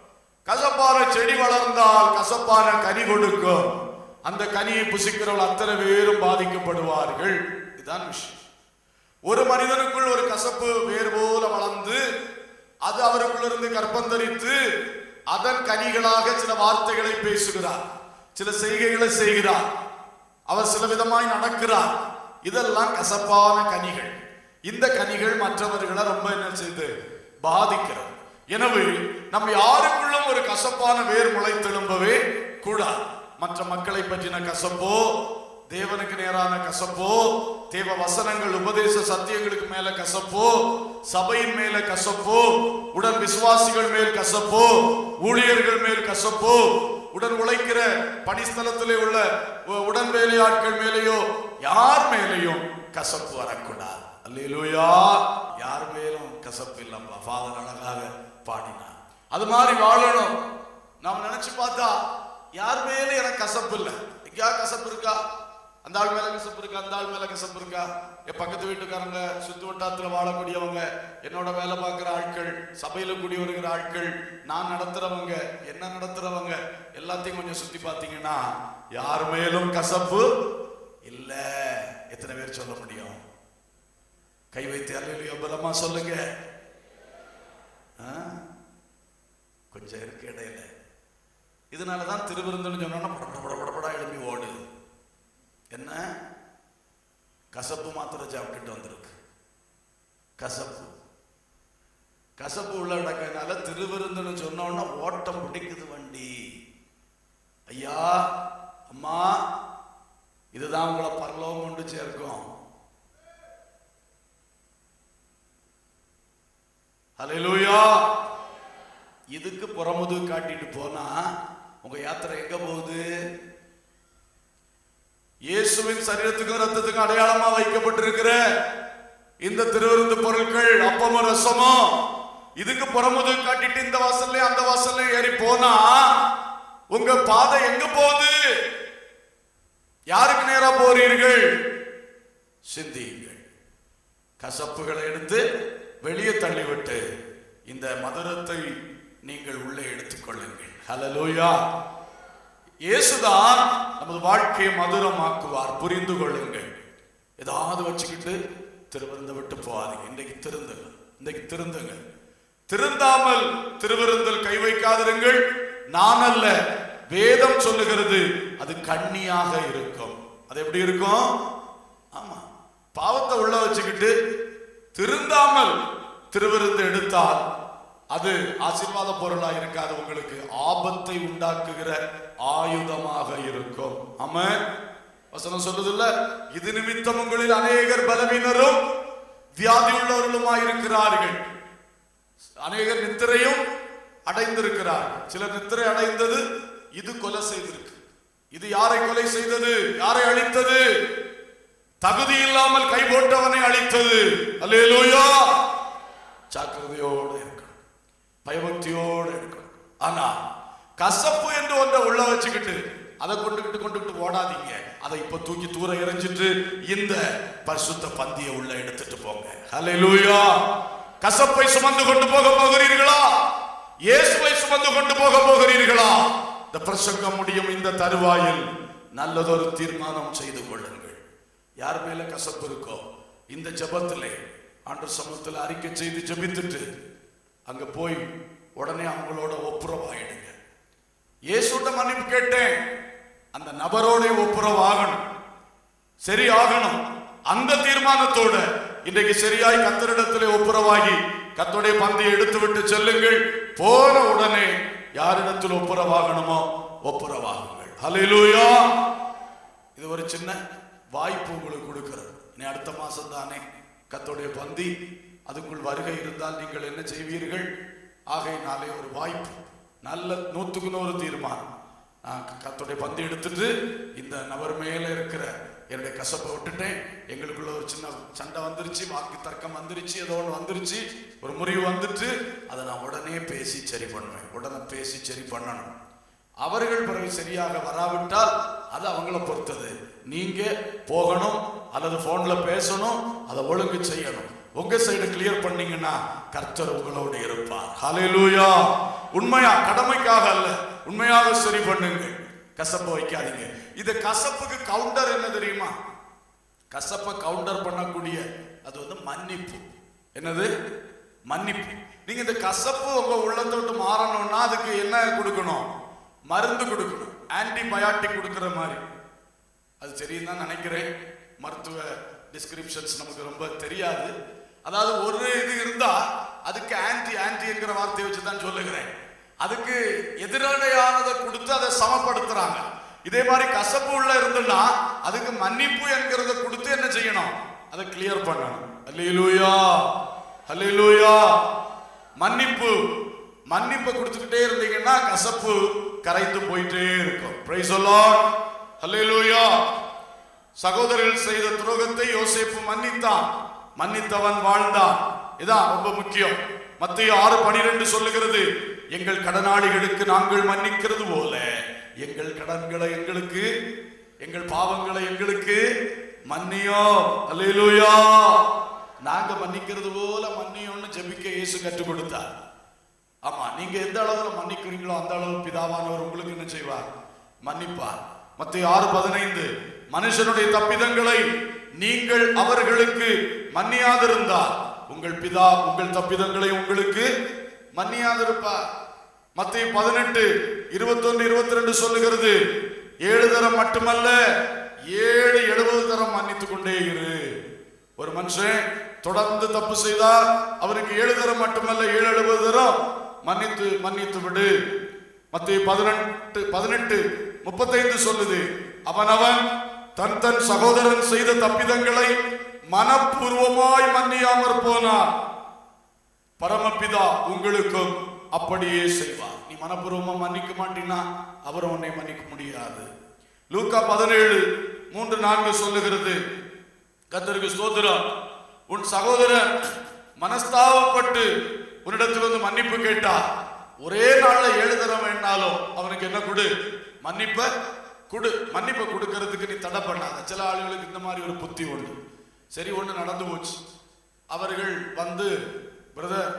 Speaker 1: கசப்பான செடி வளர்ந்தால் கசப்பான கனி கொடுக்கும் அந்த கனியை புசிக்கிறவள் அத்தனை பேரும் பாதிக்கப்படுவார்கள் இதுதான் விஷயம் ஒரு மனிதனுக்குள் ஒரு கசப்பு வேர் போல வளர்ந்து அது அவருக்குள்ளிருந்து கற்பந்தரித்து அதன் கனிகளாக சில வார்த்தைகளை பேசுகிறார் சில செய்கைகளை செய்கிறார் அவர் சில விதமாய் நடக்கிறார் இதெல்லாம் கசப்பான கனிகள் இந்த கனிகள் மற்றவர்களை ரொம்ப என்ன செய்து பாதிக்கிறது எனவே நம்ம யாருக்குள்ளும் ஒரு கசப்பான வேர் முளைத்தெழும்பவே கூடாது மற்ற மக்களை பற்றின கசப்போ தேவனுக்கு நேரான கசப்போ தேவ வசனங்கள் உபதேச சத்தியங்களுக்கு மேல கசப்போ சபையின் மேல கசப்போ உடன் விசுவாசிகள் மேல் கசப்போ ஊழியர்கள் மேல் கசப்போ உடன் உழைக்கிற பணிஸ்தலத்திலே உள்ள உ- உடன் வேலையாட்கள் மேலேயோ யார் மேலேயும் கசப்பு வரக்கூடாது அல்லேலூயா யார் மேலும் கசப்பு இல்லப்பா ஃபாதர் அழகாக பாடினார் அது மாதிரி வாழணும் நாம் நினைச்சு பார்த்தா யார் மேலே எனக்கு கசப்பு இல்லை எங்கேயா கசப்பு இருக்கா அந்த ஆள் மேல கசப்பு இருக்கா அந்த ஆள் மேல கசப்பு இருக்கா என் பக்கத்து வீட்டுக்காரங்க சுத்து வட்டாரத்துல வாழக்கூடியவங்க என்னோட வேலை பார்க்குற ஆட்கள் சபையில கூடி வருகிற ஆட்கள் நான் நடத்துறவங்க என்ன நடத்துறவங்க எல்லாத்தையும் கொஞ்சம் சுத்தி பார்த்தீங்கன்னா யார் மேலும் கசப்பு இல்ல எத்தனை பேர் சொல்ல முடியும் கை வைத்து அல்லையோ பலமா சொல்லுங்க ஆ? கொஞ்சம் இருக்கு இடையில இதனாலதான் திருவிருந்தன்னு சொன்னோன்னா பட பட பட படா எழுப்பி ஓடு என்ன கசப்பு மாத்திரை சாப்பிட்டுட்டு வந்திருக்கு கசப்பு கசப்பு உள்ளடக்கனால திருவிருந்துன்னு சொன்னோன்னா ஓட்டம் பிடிக்குது வண்டி ஐயா அம்மா இதுதான் உங்களை பரலோகம் கொண்டு சேர்க்கும் ஹalleluya இதுக்கு புறமுது காட்டிட்டு போனா உங்க யாத்திரை எங்க போகுது இயேசுவின் சரீரத்துக்கும் ரத்தத்துக்கும் அடையாளமா வைக்கப்பட்டிருக்கிற இந்த திருவிருந்து பொருட்கள் அப்பமும் ரசமும் இதுக்கு புறமுது காட்டிட்டு இந்த வாசல்ல அந்த வாசல்ல ஏறி போனா உங்க பாதை எங்க போகுது யாருக்கு நேரா போறீர்கள் சிந்தியுங்கள் கசப்புகளை எடுத்து வெளியே தள்ளிவிட்டு இந்த மதுரத்தை நீங்கள் உள்ளே எடுத்துக்கொள்ளுங்கள் ஹalleluya இயேசுதான் நமது வாழ்க்கையை மதுரமாக்குவார் புரிந்து கொள்ளுங்கள் ஏதாவது வச்சுக்கிட்டு திருவிருந்த விட்டு போகாதீங்க இன்றைக்கு திருந்துங்க இன்றைக்கு திருந்துங்க திருந்தாமல் திருவிருந்தல் கை வைக்காதிருங்கள் நான் அல்ல வேதம் சொல்லுகிறது அது கண்ணியாக இருக்கும் அது எப்படி இருக்கும் ஆமா பாவத்தை உள்ள வச்சுக்கிட்டு திருந்தாமல் திருவிருந்து எடுத்தால் அது ஆசீர்வாத பொருளா இருக்காது உங்களுக்கு ஆபத்தை உண்டாக்குகிற ஆயுதமாக இருக்கும் ஆமா வசனம் சொல்லுதில்ல இது நிமித்தம் உங்களில் அநேகர் பலவீனரும் வியாதி உள்ளவர்களுமாய் இருக்கிறார்கள் அநேகர் நித்திரையும் அடைந்திருக்கிறார் சிலர் நித்திரை அடைந்தது இது கொலை செய்திருக்கு இது யாரை கொலை செய்தது யாரை அழித்தது தகுதி இல்லாமல் கை போட்டவனை அழித்தது அல்லேலூயா ஜாக்கிரதையோடு இருக்கணும் பயபக்தியோடு இருக்கணும் ஆனா கசப்பு என்று ஒன்றை உள்ள வச்சுக்கிட்டு அதை கொண்டுகிட்டு கொண்டுகிட்டு ஓடாதீங்க அதை இப்ப தூக்கி தூர எறிஞ்சிட்டு இந்த பரிசுத்த பந்திய உள்ள எடுத்துட்டு போங்க ஹalleluya கசப்பை சுமந்து கொண்டு போக போகிறீர்களா இயேசுவை சுமந்து கொண்டு போக போகிறீர்களா இந்த பிரசங்கம் முடியும் இந்த தருவாயில் நல்லதொரு தீர்மானம் செய்து கொள்ளுங்கள் யார் மேல கசப்பு இருக்கோ இந்த ஜெபத்திலே ஆண்டவர் சமூகத்தில் அறிக்கை செய்து ஜெபித்துட்டு அங்க போய் உடனே அவங்களோட ஒப்புரவாயிடுங்க இயேசுட்ட மன்னிப்பு கேட்டேன் அந்த நபரோட ஒப்புரவாகணும் சரி ஆகணும் அந்த தீர்மானத்தோட இன்றைக்கு சரியாய் கத்தரிடத்திலே ஒப்புரவாகி கத்தோடைய பந்தை எடுத்து விட்டு செல்லுங்கள் போன உடனே யாரிடத்தில் ஒப்புரவாகணுமோ ஒப்புரவாகுங்கள் ஹalleluya இது ஒரு சின்ன வாய்ப்பு உங்களுக்கு கொடுக்கிறது இனி அடுத்த மாசம் தானே கத்தோடைய பந்தி அதுக்குள் வருகை இருந்தால் நீங்கள் என்ன செய்வீர்கள் ஆகையினாலே ஒரு வாய்ப்பு நல்ல நூத்துக்கு நூறு தீர்மானம் நான் கத்தோடைய பந்தி எடுத்துட்டு இந்த நபர் மேல இருக்கிற என்னுடைய கசப்பை விட்டுட்டேன் எங்களுக்குள்ள ஒரு சின்ன சண்டை வந்துருச்சு வாக்கு தர்க்கம் வந்துருச்சு ஏதோ ஒன்று வந்துருச்சு ஒரு முறிவு வந்துட்டு அதை நான் உடனே பேசி சரி பண்ணுவேன் உடனே பேசி சரி பண்ணணும் அவர்கள் பிறகு சரியாக வராவிட்டால் அது அவங்கள பொறுத்தது நீங்க போகணும் அல்லது போன்ல பேசணும் அதை ஒழுங்கு செய்யணும் உங்க சைடு கிளியர் பண்ணீங்கன்னா கர்த்தர் உங்களோடு இருப்பார் ஹalleluya உண்மையா கடமைக்காக அல்ல உண்மையாக சரி பண்ணுங்க கசப்பு வைக்காதீங்க இது கசப்புக்கு கவுண்டர் என்ன தெரியுமா கசப்பை கவுண்டர் பண்ணக்கூடிய அது வந்து மன்னிப்பு என்னது மன்னிப்பு நீங்க இந்த கசப்பு உங்க உள்ளத்தை விட்டு மாறணும்னா அதுக்கு என்ன கொடுக்கணும் மருந்து கொடுக்கணும் ஆன்டிபயாட்டிக் கொடுக்கிற மாதிரி அது சரின்னு தான் நினைக்கிறேன் மருத்துவ டிஸ்கிரிப்ஷன்ஸ் நமக்கு ரொம்ப தெரியாது அதாவது ஒரு இது இருந்தா அதுக்கு ஆன்டி ஆன்டி என்கிற வார்த்தையை வச்சு தான் சொல்லுகிறேன் அதுக்கு எதிரடையானதை கொடுத்து அதை சமப்படுத்துறாங்க இதே மாதிரி கசப்பு உள்ள இருந்துன்னா அதுக்கு மன்னிப்பு என்கிறத கொடுத்து என்ன செய்யணும் அதை கிளியர் பண்ணணும் அல்லேலூயா அல்லேலூயா மன்னிப்பு மன்னிப்பை கொடுத்துக்கிட்டே இருந்தீங்கன்னா கசப்பு கரைந்து போயிட்டே இருக்கும் பிரைஸ் அல்லேலூயா சகோதரர்கள் செய்த துரோகத்தை யோசேப்பு மன்னித்தான் மன்னித்தவன் வாழ்ந்தான் இதான் ரொம்ப முக்கியம் மத்திய ஆறு பனிரெண்டு சொல்லுகிறது எங்கள் கடனாளிகளுக்கு நாங்கள் மன்னிக்கிறது போல எங்கள் கடன்களை எங்களுக்கு எங்கள் பாவங்களை எங்களுக்கு மன்னியோ அல்லேலூயா நாங்க மன்னிக்கிறது போல மன்னியோன்னு ஜெபிக்க இயேசு கற்றுக் கொடுத்தார் ஆமா நீங்க எந்த அளவுல மன்னிக்கிறீங்களோ அந்த அளவு பிதாவானவர் உங்களுக்கு என்ன செய்வார் மன்னிப்பார் மத்திய ஆறு பதினைந்து மனுஷனுடைய தப்பிதங்களை நீங்கள் அவர்களுக்கு மன்னியாதிருந்தால் உங்கள் பிதா உங்கள் தப்பிதங்களை உங்களுக்கு மன்னியாதிருப்பார் மத்திய பதினெட்டு இருபத்தொன்று இருபத்தி ரெண்டு சொல்லுகிறது ஏழு தரம் மட்டுமல்ல ஏழு எழுபது தரம் மன்னித்துக் கொண்டே இரு ஒரு மனுஷன் தொடர்ந்து தப்பு செய்தால் அவருக்கு ஏழு தரம் மட்டுமல்ல ஏழு எழுபது தரம் மன்னித்து மன்னித்து விடு மத்திய பதினெட்டு பதினெட்டு முப்பத்தைந்து சொல்லுது அவனவன் தன் தன் சகோதரன் செய்த தப்பிதங்களை மனப்பூர்வமாய் மன்னியாமற் போனான் பரமபிதா உங்களுக்கும் அப்படியே செய்வார் நீ மனப்பூர்வமா மன்னிக்க மாட்டீங்கன்னா அவர் உன்னை மன்னிக்க முடியாது லூக்கா பதினேழு மூன்று நான்கு சொல்லுகிறது கத்தருக்கு ஸ்தோத்திரம் உன் சகோதரன் மனஸ்தாபப்பட்டு உன்னிடத்தில் வந்து மன்னிப்பு கேட்டா ஒரே நாள்ல ஏழு தரம் வேணாலும் அவனுக்கு என்ன கொடு மன்னிப்ப கொடு மன்னிப்பை கொடுக்கறதுக்கு நீ தடை பண்ணாத சில ஆளுகளுக்கு இந்த மாதிரி ஒரு புத்தி உண்டு சரி ஒண்ணு நடந்து போச்சு அவர்கள் வந்து பிரதர்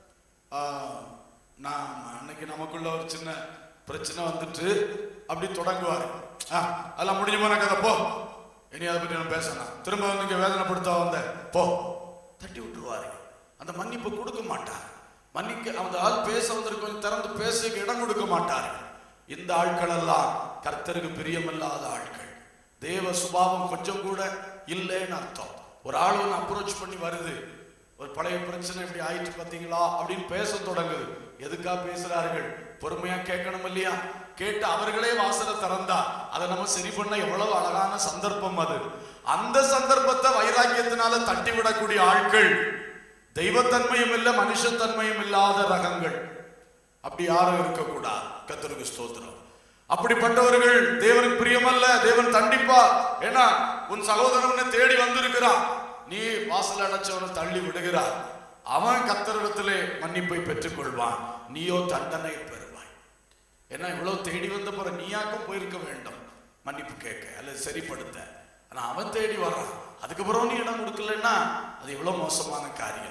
Speaker 1: நான் அன்னைக்கு நமக்குள்ள ஒரு சின்ன பிரச்சனை வந்துட்டு அப்படி தொடங்குவார் ஆ, அதெல்லாம் முடிஞ்ச போன கதை போ இனி அதை பற்றி நான் பேசணும் திரும்ப வந்து இங்க வேதனைப்படுத்த வந்த போ தட்டி விட்டுருவாரு அந்த மன்னிப்பு கொடுக்க மாட்டார் மன்னிக்க அந்த ஆள் பேச வந்திருக்க கொஞ்சம் திறந்து பேச இடம் கொடுக்க மாட்டார் இந்த ஆட்கள் எல்லாம் கர்த்தருக்கு பிரியமில்லாத ஆட்கள் தேவ சுபாவம் கொஞ்சம் கூட இல்லைன்னு அர்த்தம் ஒரு ஆள் ஒன்று அப்ரோச் பண்ணி வருது ஒரு பழைய பிரச்சனை இப்படி ஆயிடுச்சு பாத்தீங்களா அப்படின்னு பேச தொடங்குது எதுக்கா பேசுறார்கள் பொறுமையா கேட்கணும் இல்லையா கேட்டு அவர்களே வாசலை திறந்தா அதை நம்ம சரி பண்ண எவ்வளவு அழகான சந்தர்ப்பம் அது அந்த சந்தர்ப்பத்தை வைராக்கியத்தினால தட்டி விடக்கூடிய ஆட்கள் தெய்வத்தன்மையும் இல்ல மனுஷத்தன்மையும் இல்லாத ரகங்கள் அப்படி யாரும் இருக்கக்கூடாது கத்தருக்கு ஸ்தோத்திரம் அப்படிப்பட்டவர்கள் தேவனுக்கு பிரியமல்ல தேவன் தண்டிப்பா ஏன்னா உன் சகோதரன் உன்னை தேடி வந்திருக்கிறான் நீ வாசல் அடைச்சவனை தள்ளி விடுகிறார் அவன் கத்தரிடத்திலே மன்னிப்பை பெற்றுக் கொள்வான் நீயோ தண்டனை பெறுவாய் ஏன்னா இவ்வளவு தேடி வந்த பிறகு நீயாக்கும் போயிருக்க வேண்டும் மன்னிப்பு கேட்க அல்லது சரிப்படுத்த ஆனா அவன் தேடி வர்றான் அதுக்கப்புறம் நீ இடம் கொடுக்கலன்னா அது எவ்வளவு மோசமான காரியம்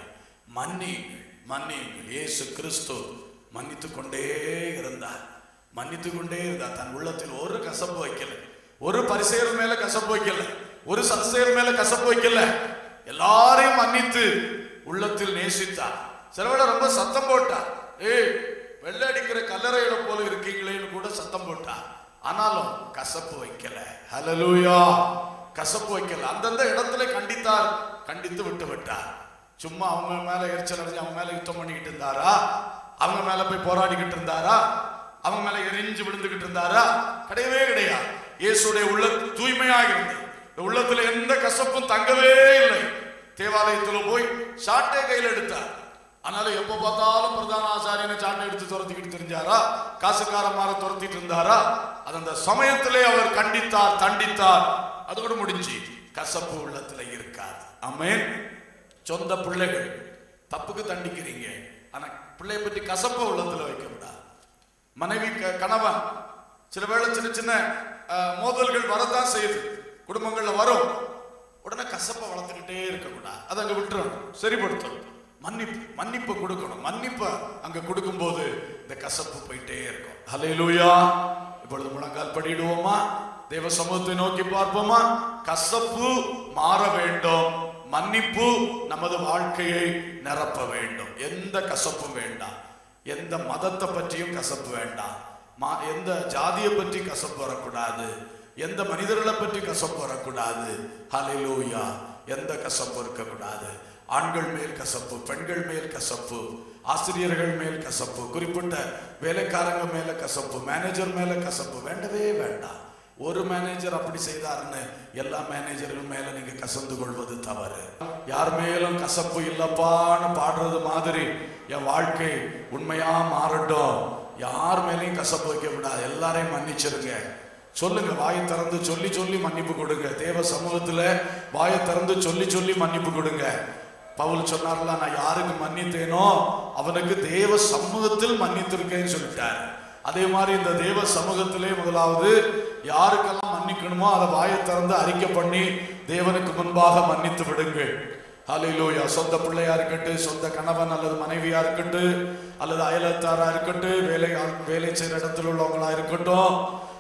Speaker 1: மன்னியுங்கள் மன்னியுங்கள் இயேசு கிறிஸ்து மன்னித்து கொண்டே இருந்தார் மன்னித்து கொண்டே இருந்தார் தன் உள்ளத்தில் ஒரு கசப்பு வைக்கல ஒரு பரிசெயர் மேல கசப்பு வைக்கல ஒரு சதுசெயர் மேல கசப்பு வைக்கல எல்லாரையும் மன்னித்து உள்ளத்தில் நேசித்தார் சிலவேளை ரொம்ப சத்தம் போட்டார் ஏய் வெள்ளை அடிக்கிற கல்லறையில போல இருக்கீங்களேன்னு கூட சத்தம் போட்டார் ஆனாலும் கசப்பு வைக்கல ஹalleluya கசப்பு வைக்கல அந்தந்த இடத்துல கண்டித்தார் கண்டித்து விட்டு விட்டார் சும்மா அவங்க மேல எரிச்சல் அடைஞ்சு அவங்க மேல யுத்தம் பண்ணிக்கிட்டு இருந்தாரா அவங்க மேல போய் போராடிக்கிட்டு இருந்தாரா அவங்க மேல எரிஞ்சு விழுந்துகிட்டு இருந்தாரா கிடையவே கிடையாது இயேசுடைய உள்ள தூய்மையாக இருந்தது இந்த உள்ளத்துல எந்த கசப்பும் தங்கவே இல்லை தேவாலயத்துல போய் சாட்டை கையில் எடுத்தார் ஆனாலும் எப்ப பார்த்தாலும் பிரதான ஆசாரியனை சாட்டை எடுத்து துரத்திக்கிட்டு தெரிஞ்சாரா காசுக்காரமார துரத்திட்டு இருந்தாரா அது அந்த சமயத்திலே அவர் கண்டித்தார் தண்டித்தார் அதோடு முடிஞ்சு கசப்பு உள்ளத்துல இருக்காது ஆமென் சொந்த பிள்ளைகள் தப்புக்கு தண்டிக்கிறீங்க ஆனா பிள்ளைய பற்றி கசப்ப உள்ளத்துல வைக்க கூடாது மனைவி க- கணவன் சில வேளை சின்ன சின்ன அஹ், மோதல்கள் வரத்தான் செய்யுது குடும்பங்கள்ல வரும் உடனே கசப்பை வளர்த்துக்கிட்டே இருக்கக்கூடாது அதை அங்க விட்டுறணும் சரிப்படுத்தணும் மன்னிப்பு மன்னிப்பு கொடுக்கணும் மன்னிப்பை அங்க கொடுக்கும்போது இந்த கசப்பு போயிட்டே இருக்கும் ஹalleluya இப்பொழுது முழங்கால் படிடுவோமா தேவ சமூகத்தை நோக்கி பார்ப்போமா கசப்பு மாற வேண்டும் மன்னிப்பு நமது வாழ்க்கையை நிரப்ப வேண்டும் எந்த கசப்பும் வேண்டாம் எந்த மதத்தை பற்றியும் கசப்பு வேண்டாம் மா- எந்த ஜாதியை பற்றி கசப்பு வரக்கூடாது எந்த மனிதர்களை பற்றி கசப்பு வரக்கூடாது ஹalleluya எந்த கசப்பு இருக்கக்கூடாது ஆண்கள் மேல் கசப்பு பெண்கள் மேல் கசப்பு ஆசிரியர்கள் மேல் கசப்பு குறிப்பிட்ட வேலைக்காரங்க மேல கசப்பு மேனேஜர் மேல கசப்பு வேண்டவே வேண்டாம் ஒரு மேனேஜர் அப்படி செய்தாருன்னு எல்லா மேனேஜர்கள் மேல நீங்க கசந்து கொள்வது தவறு யார் மேலும் கசப்பு இல்லப்பான்னு பாடுறது மாதிரி என் வாழ்க்கை உண்மையா மாறட்டும் யார் மேலேயும் கசப்பு வைக்க கூடாது எல்லாரையும் மன்னிச்சிருங்க சொல்லுங்க வாயை திறந்து சொல்லி சொல்லி மன்னிப்பு கொடுங்க தேவ சமூகத்துல வாயை திறந்து சொல்லி சொல்லி மன்னிப்பு கொடுங்க பவுல் சொன்னார்ல நான் யாருக்கு மன்னித்தேனோ அவனுக்கு தேவ சமூகத்தில் மன்னித்திருக்கேன்னு சொல்லிட்டார் அதே மாதிரி இந்த தேவ சமூகத்திலே முதலாவது யாருக்கெல்லாம் மன்னிக்கணுமோ அதை வாயை திறந்து அறிக்கை பண்ணி தேவனுக்கு முன்பாக மன்னித்து விடுங்கள் ஹalleluya சொந்த பிள்ளையா இருக்கட்டும் சொந்த கணவன் அல்லது மனைவியா இருக்கட்டும் அல்லது அயலத்தாரா இருக்கட்டும் வேலை வேலை செய்யற இடத்துல உள்ளவங்களா இருக்கட்டும்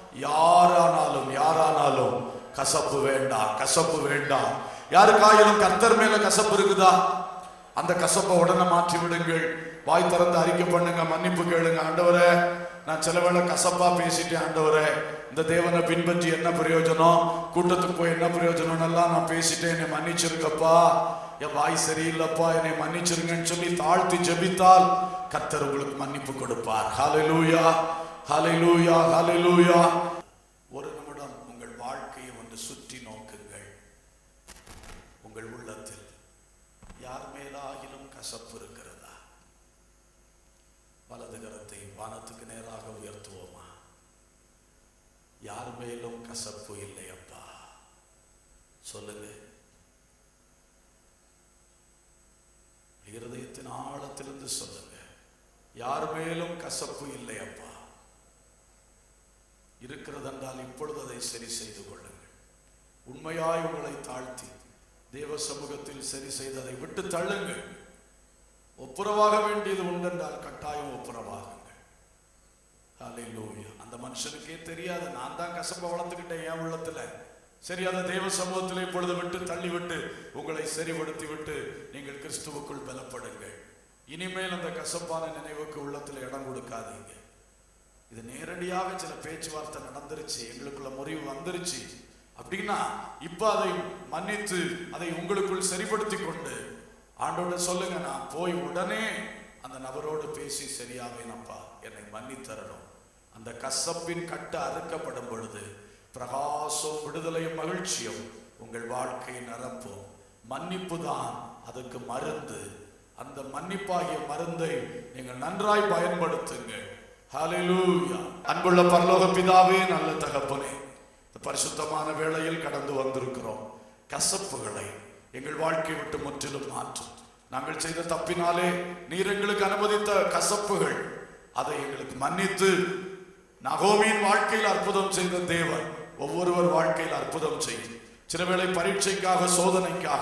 Speaker 1: யாரானாலும் யாரானாலும் கசப்பு வேண்டாம் கசப்பு வேண்டாம் யாருக்காயிலும் கர்த்தர் மேல கசப்பு இருக்குதா அந்த கசப்பை உடனே மாற்றி விடுங்கள் வாய் திறந்து அறிக்கை பண்ணுங்க மன்னிப்பு கேளுங்க ஆண்டவரே நான் சில வேளை கசப்பா பேசிட்டேன் ஆண்டவரே இந்த தேவனை பின்பற்றி என்ன பிரயோஜனம் கூட்டத்துக்கு போய் என்ன பிரயோஜனம் எல்லாம் நான் பேசிட்டேன் என்னை மன்னிச்சிருங்கப்பா என் வாய் சரியில்லைப்பா என்னை மன்னிச்சிருங்கன்னு சொல்லி தாழ்த்தி ஜெபித்தால் கர்த்தர் உங்களுக்கு மன்னிப்பு கொடுப்பார் ஹalleluya ஹalleluya ஹalleluya ஒரு நிமிடம் உங்கள் வாழ்க்கையை வந்து சுற்றி நோக்குங்கள் உங்கள் உள்ளத்தில் யார் மேலாகிலும் கசப்பு இருக்கிறதா வலது கரத்தை வானத்துக்கு நேராக உயர்த்துவோமா யார் மேலும் கசப்பு இல்லையப்பா சொல்லுங்க இருதயத்தின் ஆழத்திலிருந்து சொல்லுங்க யார் மேலும் கசப்பு இல்லையப்பா இருக்கிறதென்றால் இப்பொழுது அதை சரி செய்து கொள்ளுங்கள் உண்மையாய் உங்களை தாழ்த்தி தேவ சமூகத்தில் சரி செய்ததை விட்டு தள்ளுங்கள் ஒப்புரவாக வேண்டியது உண்டென்றால் கட்டாயம் ஒப்புரவாகுங்கள் ஹalleluya அந்த மனுஷனுக்கே தெரியாது நான் தான் கசப்பை வளர்த்துக்கிட்டேன் என் உள்ளத்துல சரி அந்த தேவ சமூகத்தில் இப்பொழுது விட்டு தள்ளி விட்டு உங்களை சரிபடுத்தி விட்டு நீங்கள் கிறிஸ்துவுக்குள் பலப்படுங்கள் இனிமேல் அந்த கசப்பான நினைவுக்கு உள்ளத்துல இடம் கொடுக்காதீங்க இது நேரடியாக சில பேச்சுவார்த்தை நடந்துருச்சு எங்களுக்குள்ள முறிவு வந்துருச்சு அப்படின்னா இப்ப அதை மன்னித்து அதை உங்களுக்குள் சரிப்படுத்தி கொண்டு ஆண்டோட சொல்லுங்க நான் போய் உடனே அந்த நபரோடு பேசி சரியாவேனப்பா என்னை மன்னித்தரணும் அந்த கசப்பின் கட்டு அறுக்கப்படும் பொழுது பிரகாசம் விடுதலையும் மகிழ்ச்சியும் உங்கள் வாழ்க்கையை நிரப்பும் மன்னிப்பு தான் அதுக்கு மருந்து அந்த மன்னிப்பாகிய மருந்தை நீங்கள் நன்றாய் பயன்படுத்துங்கள் ஹalleluya அன்புள்ள பரலோக பிதாவே நல்ல தகப்பனே இந்த பரிசுத்தமான வேளையில் கடந்து வந்திருக்கிறோம் கசப்புகளை எங்கள் வாழ்க்கை விட்டு முற்றிலும் மாற்றும் நாங்கள் செய்த தப்பினாலே நீர் எங்களுக்கு அனுமதித்த கசப்புகள் அதை எங்களுக்கு மன்னித்து நகோமியின் வாழ்க்கையில் அற்புதம் செய்த தேவன் ஒவ்வொருவர் வாழ்க்கையில் அற்புதம் செய்யும் சில வேளை பரீட்சைக்காக சோதனைக்காக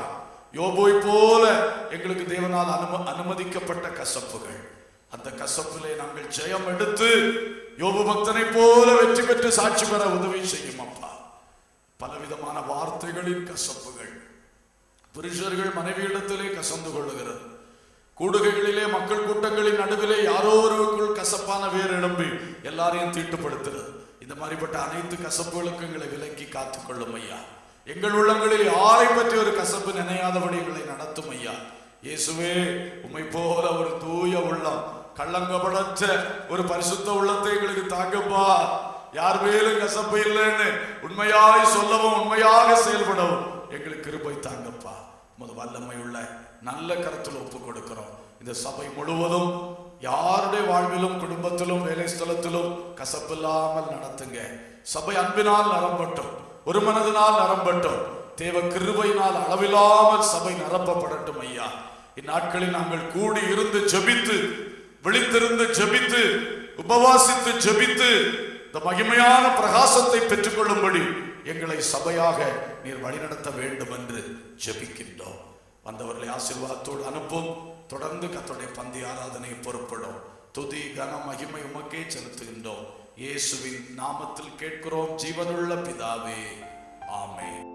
Speaker 1: யோபோய் போல எங்களுக்கு தேவனால் அனும அனுமதிக்கப்பட்ட கசப்புகள் அந்த கசப்பிலே நாங்கள் ஜெயம் எடுத்து யோபு பக்தனை போல வெற்றி பெற்று சாட்சி பெற உதவி செய்யும் அப்பா பலவிதமான வார்த்தைகளின் கசப்புகள் புருஷர்கள் மனைவியிடத்திலே கசந்து கொள்ளுகிறது கூடுகைகளிலே மக்கள் கூட்டங்களின் நடுவிலே யாரோ ஒருவருக்குள் கசப்பான வேர் எழும்பி எல்லாரையும் தீட்டுப்படுத்துறது இந்த மாதிரிப்பட்ட அனைத்து கசப்புகளுக்கு எங்களை விலக்கி காத்துக்கொள்ளும் ஐயா எங்கள் உள்ளங்களில் யாரை பற்றி ஒரு கசப்பு நினையாதபடி எங்களை நடத்தும் ஐயா இயேசுவே உம்மை போல ஒரு தூய உள்ளம் கள்ளங்கபடற்ற ஒரு பரிசுத்த உள்ளத்தை எங்களுக்கு தாங்கப்பா யார் மேலும் கசப்பு இல்லைன்னு உண்மையாய் சொல்லவும் உண்மையாக செயல்படவும் எங்களுக்கு கிருபை தாங்கப்பா முத வல்லமை உள்ள நல்ல கருத்தில் ஒப்பு கொடுக்கிறோம் இந்த சபை முழுவதும் யாருடைய வாழ்விலும் குடும்பத்திலும் வேலை ஸ்தலத்திலும் கசப்பில்லாமல் நடத்துங்க சபை அன்பினால் நரம்பட்டும் ஒரு மனதினால் நரம்பட்டும் தேவ கிருபையினால் அளவில்லாமல் சபை நிரப்பப்படட்டும் ஐயா இந்நாட்களில் நாங்கள் கூடி இருந்து ஜெபித்து விழித்திருந்து ஜெபித்து உபவாசித்து ஜெபித்து இந்த மகிமையான பிரகாசத்தை பெற்றுக்கொள்ளும்படி எங்களை சபையாக நீர் வழிநடத்த வேண்டும் என்று ஜெபிக்கின்றோம் வந்தவர்களை ஆசீர்வாதத்தோடு அனுப்பும் தொடர்ந்து கத்தோடைய பந்தி ஆராதனை பொறுப்படும் துதி கன மகிமை உமக்கே செலுத்துகின்றோம் இயேசுவின் நாமத்தில் கேட்கிறோம் ஜீவனுள்ள பிதாவே ஆமென்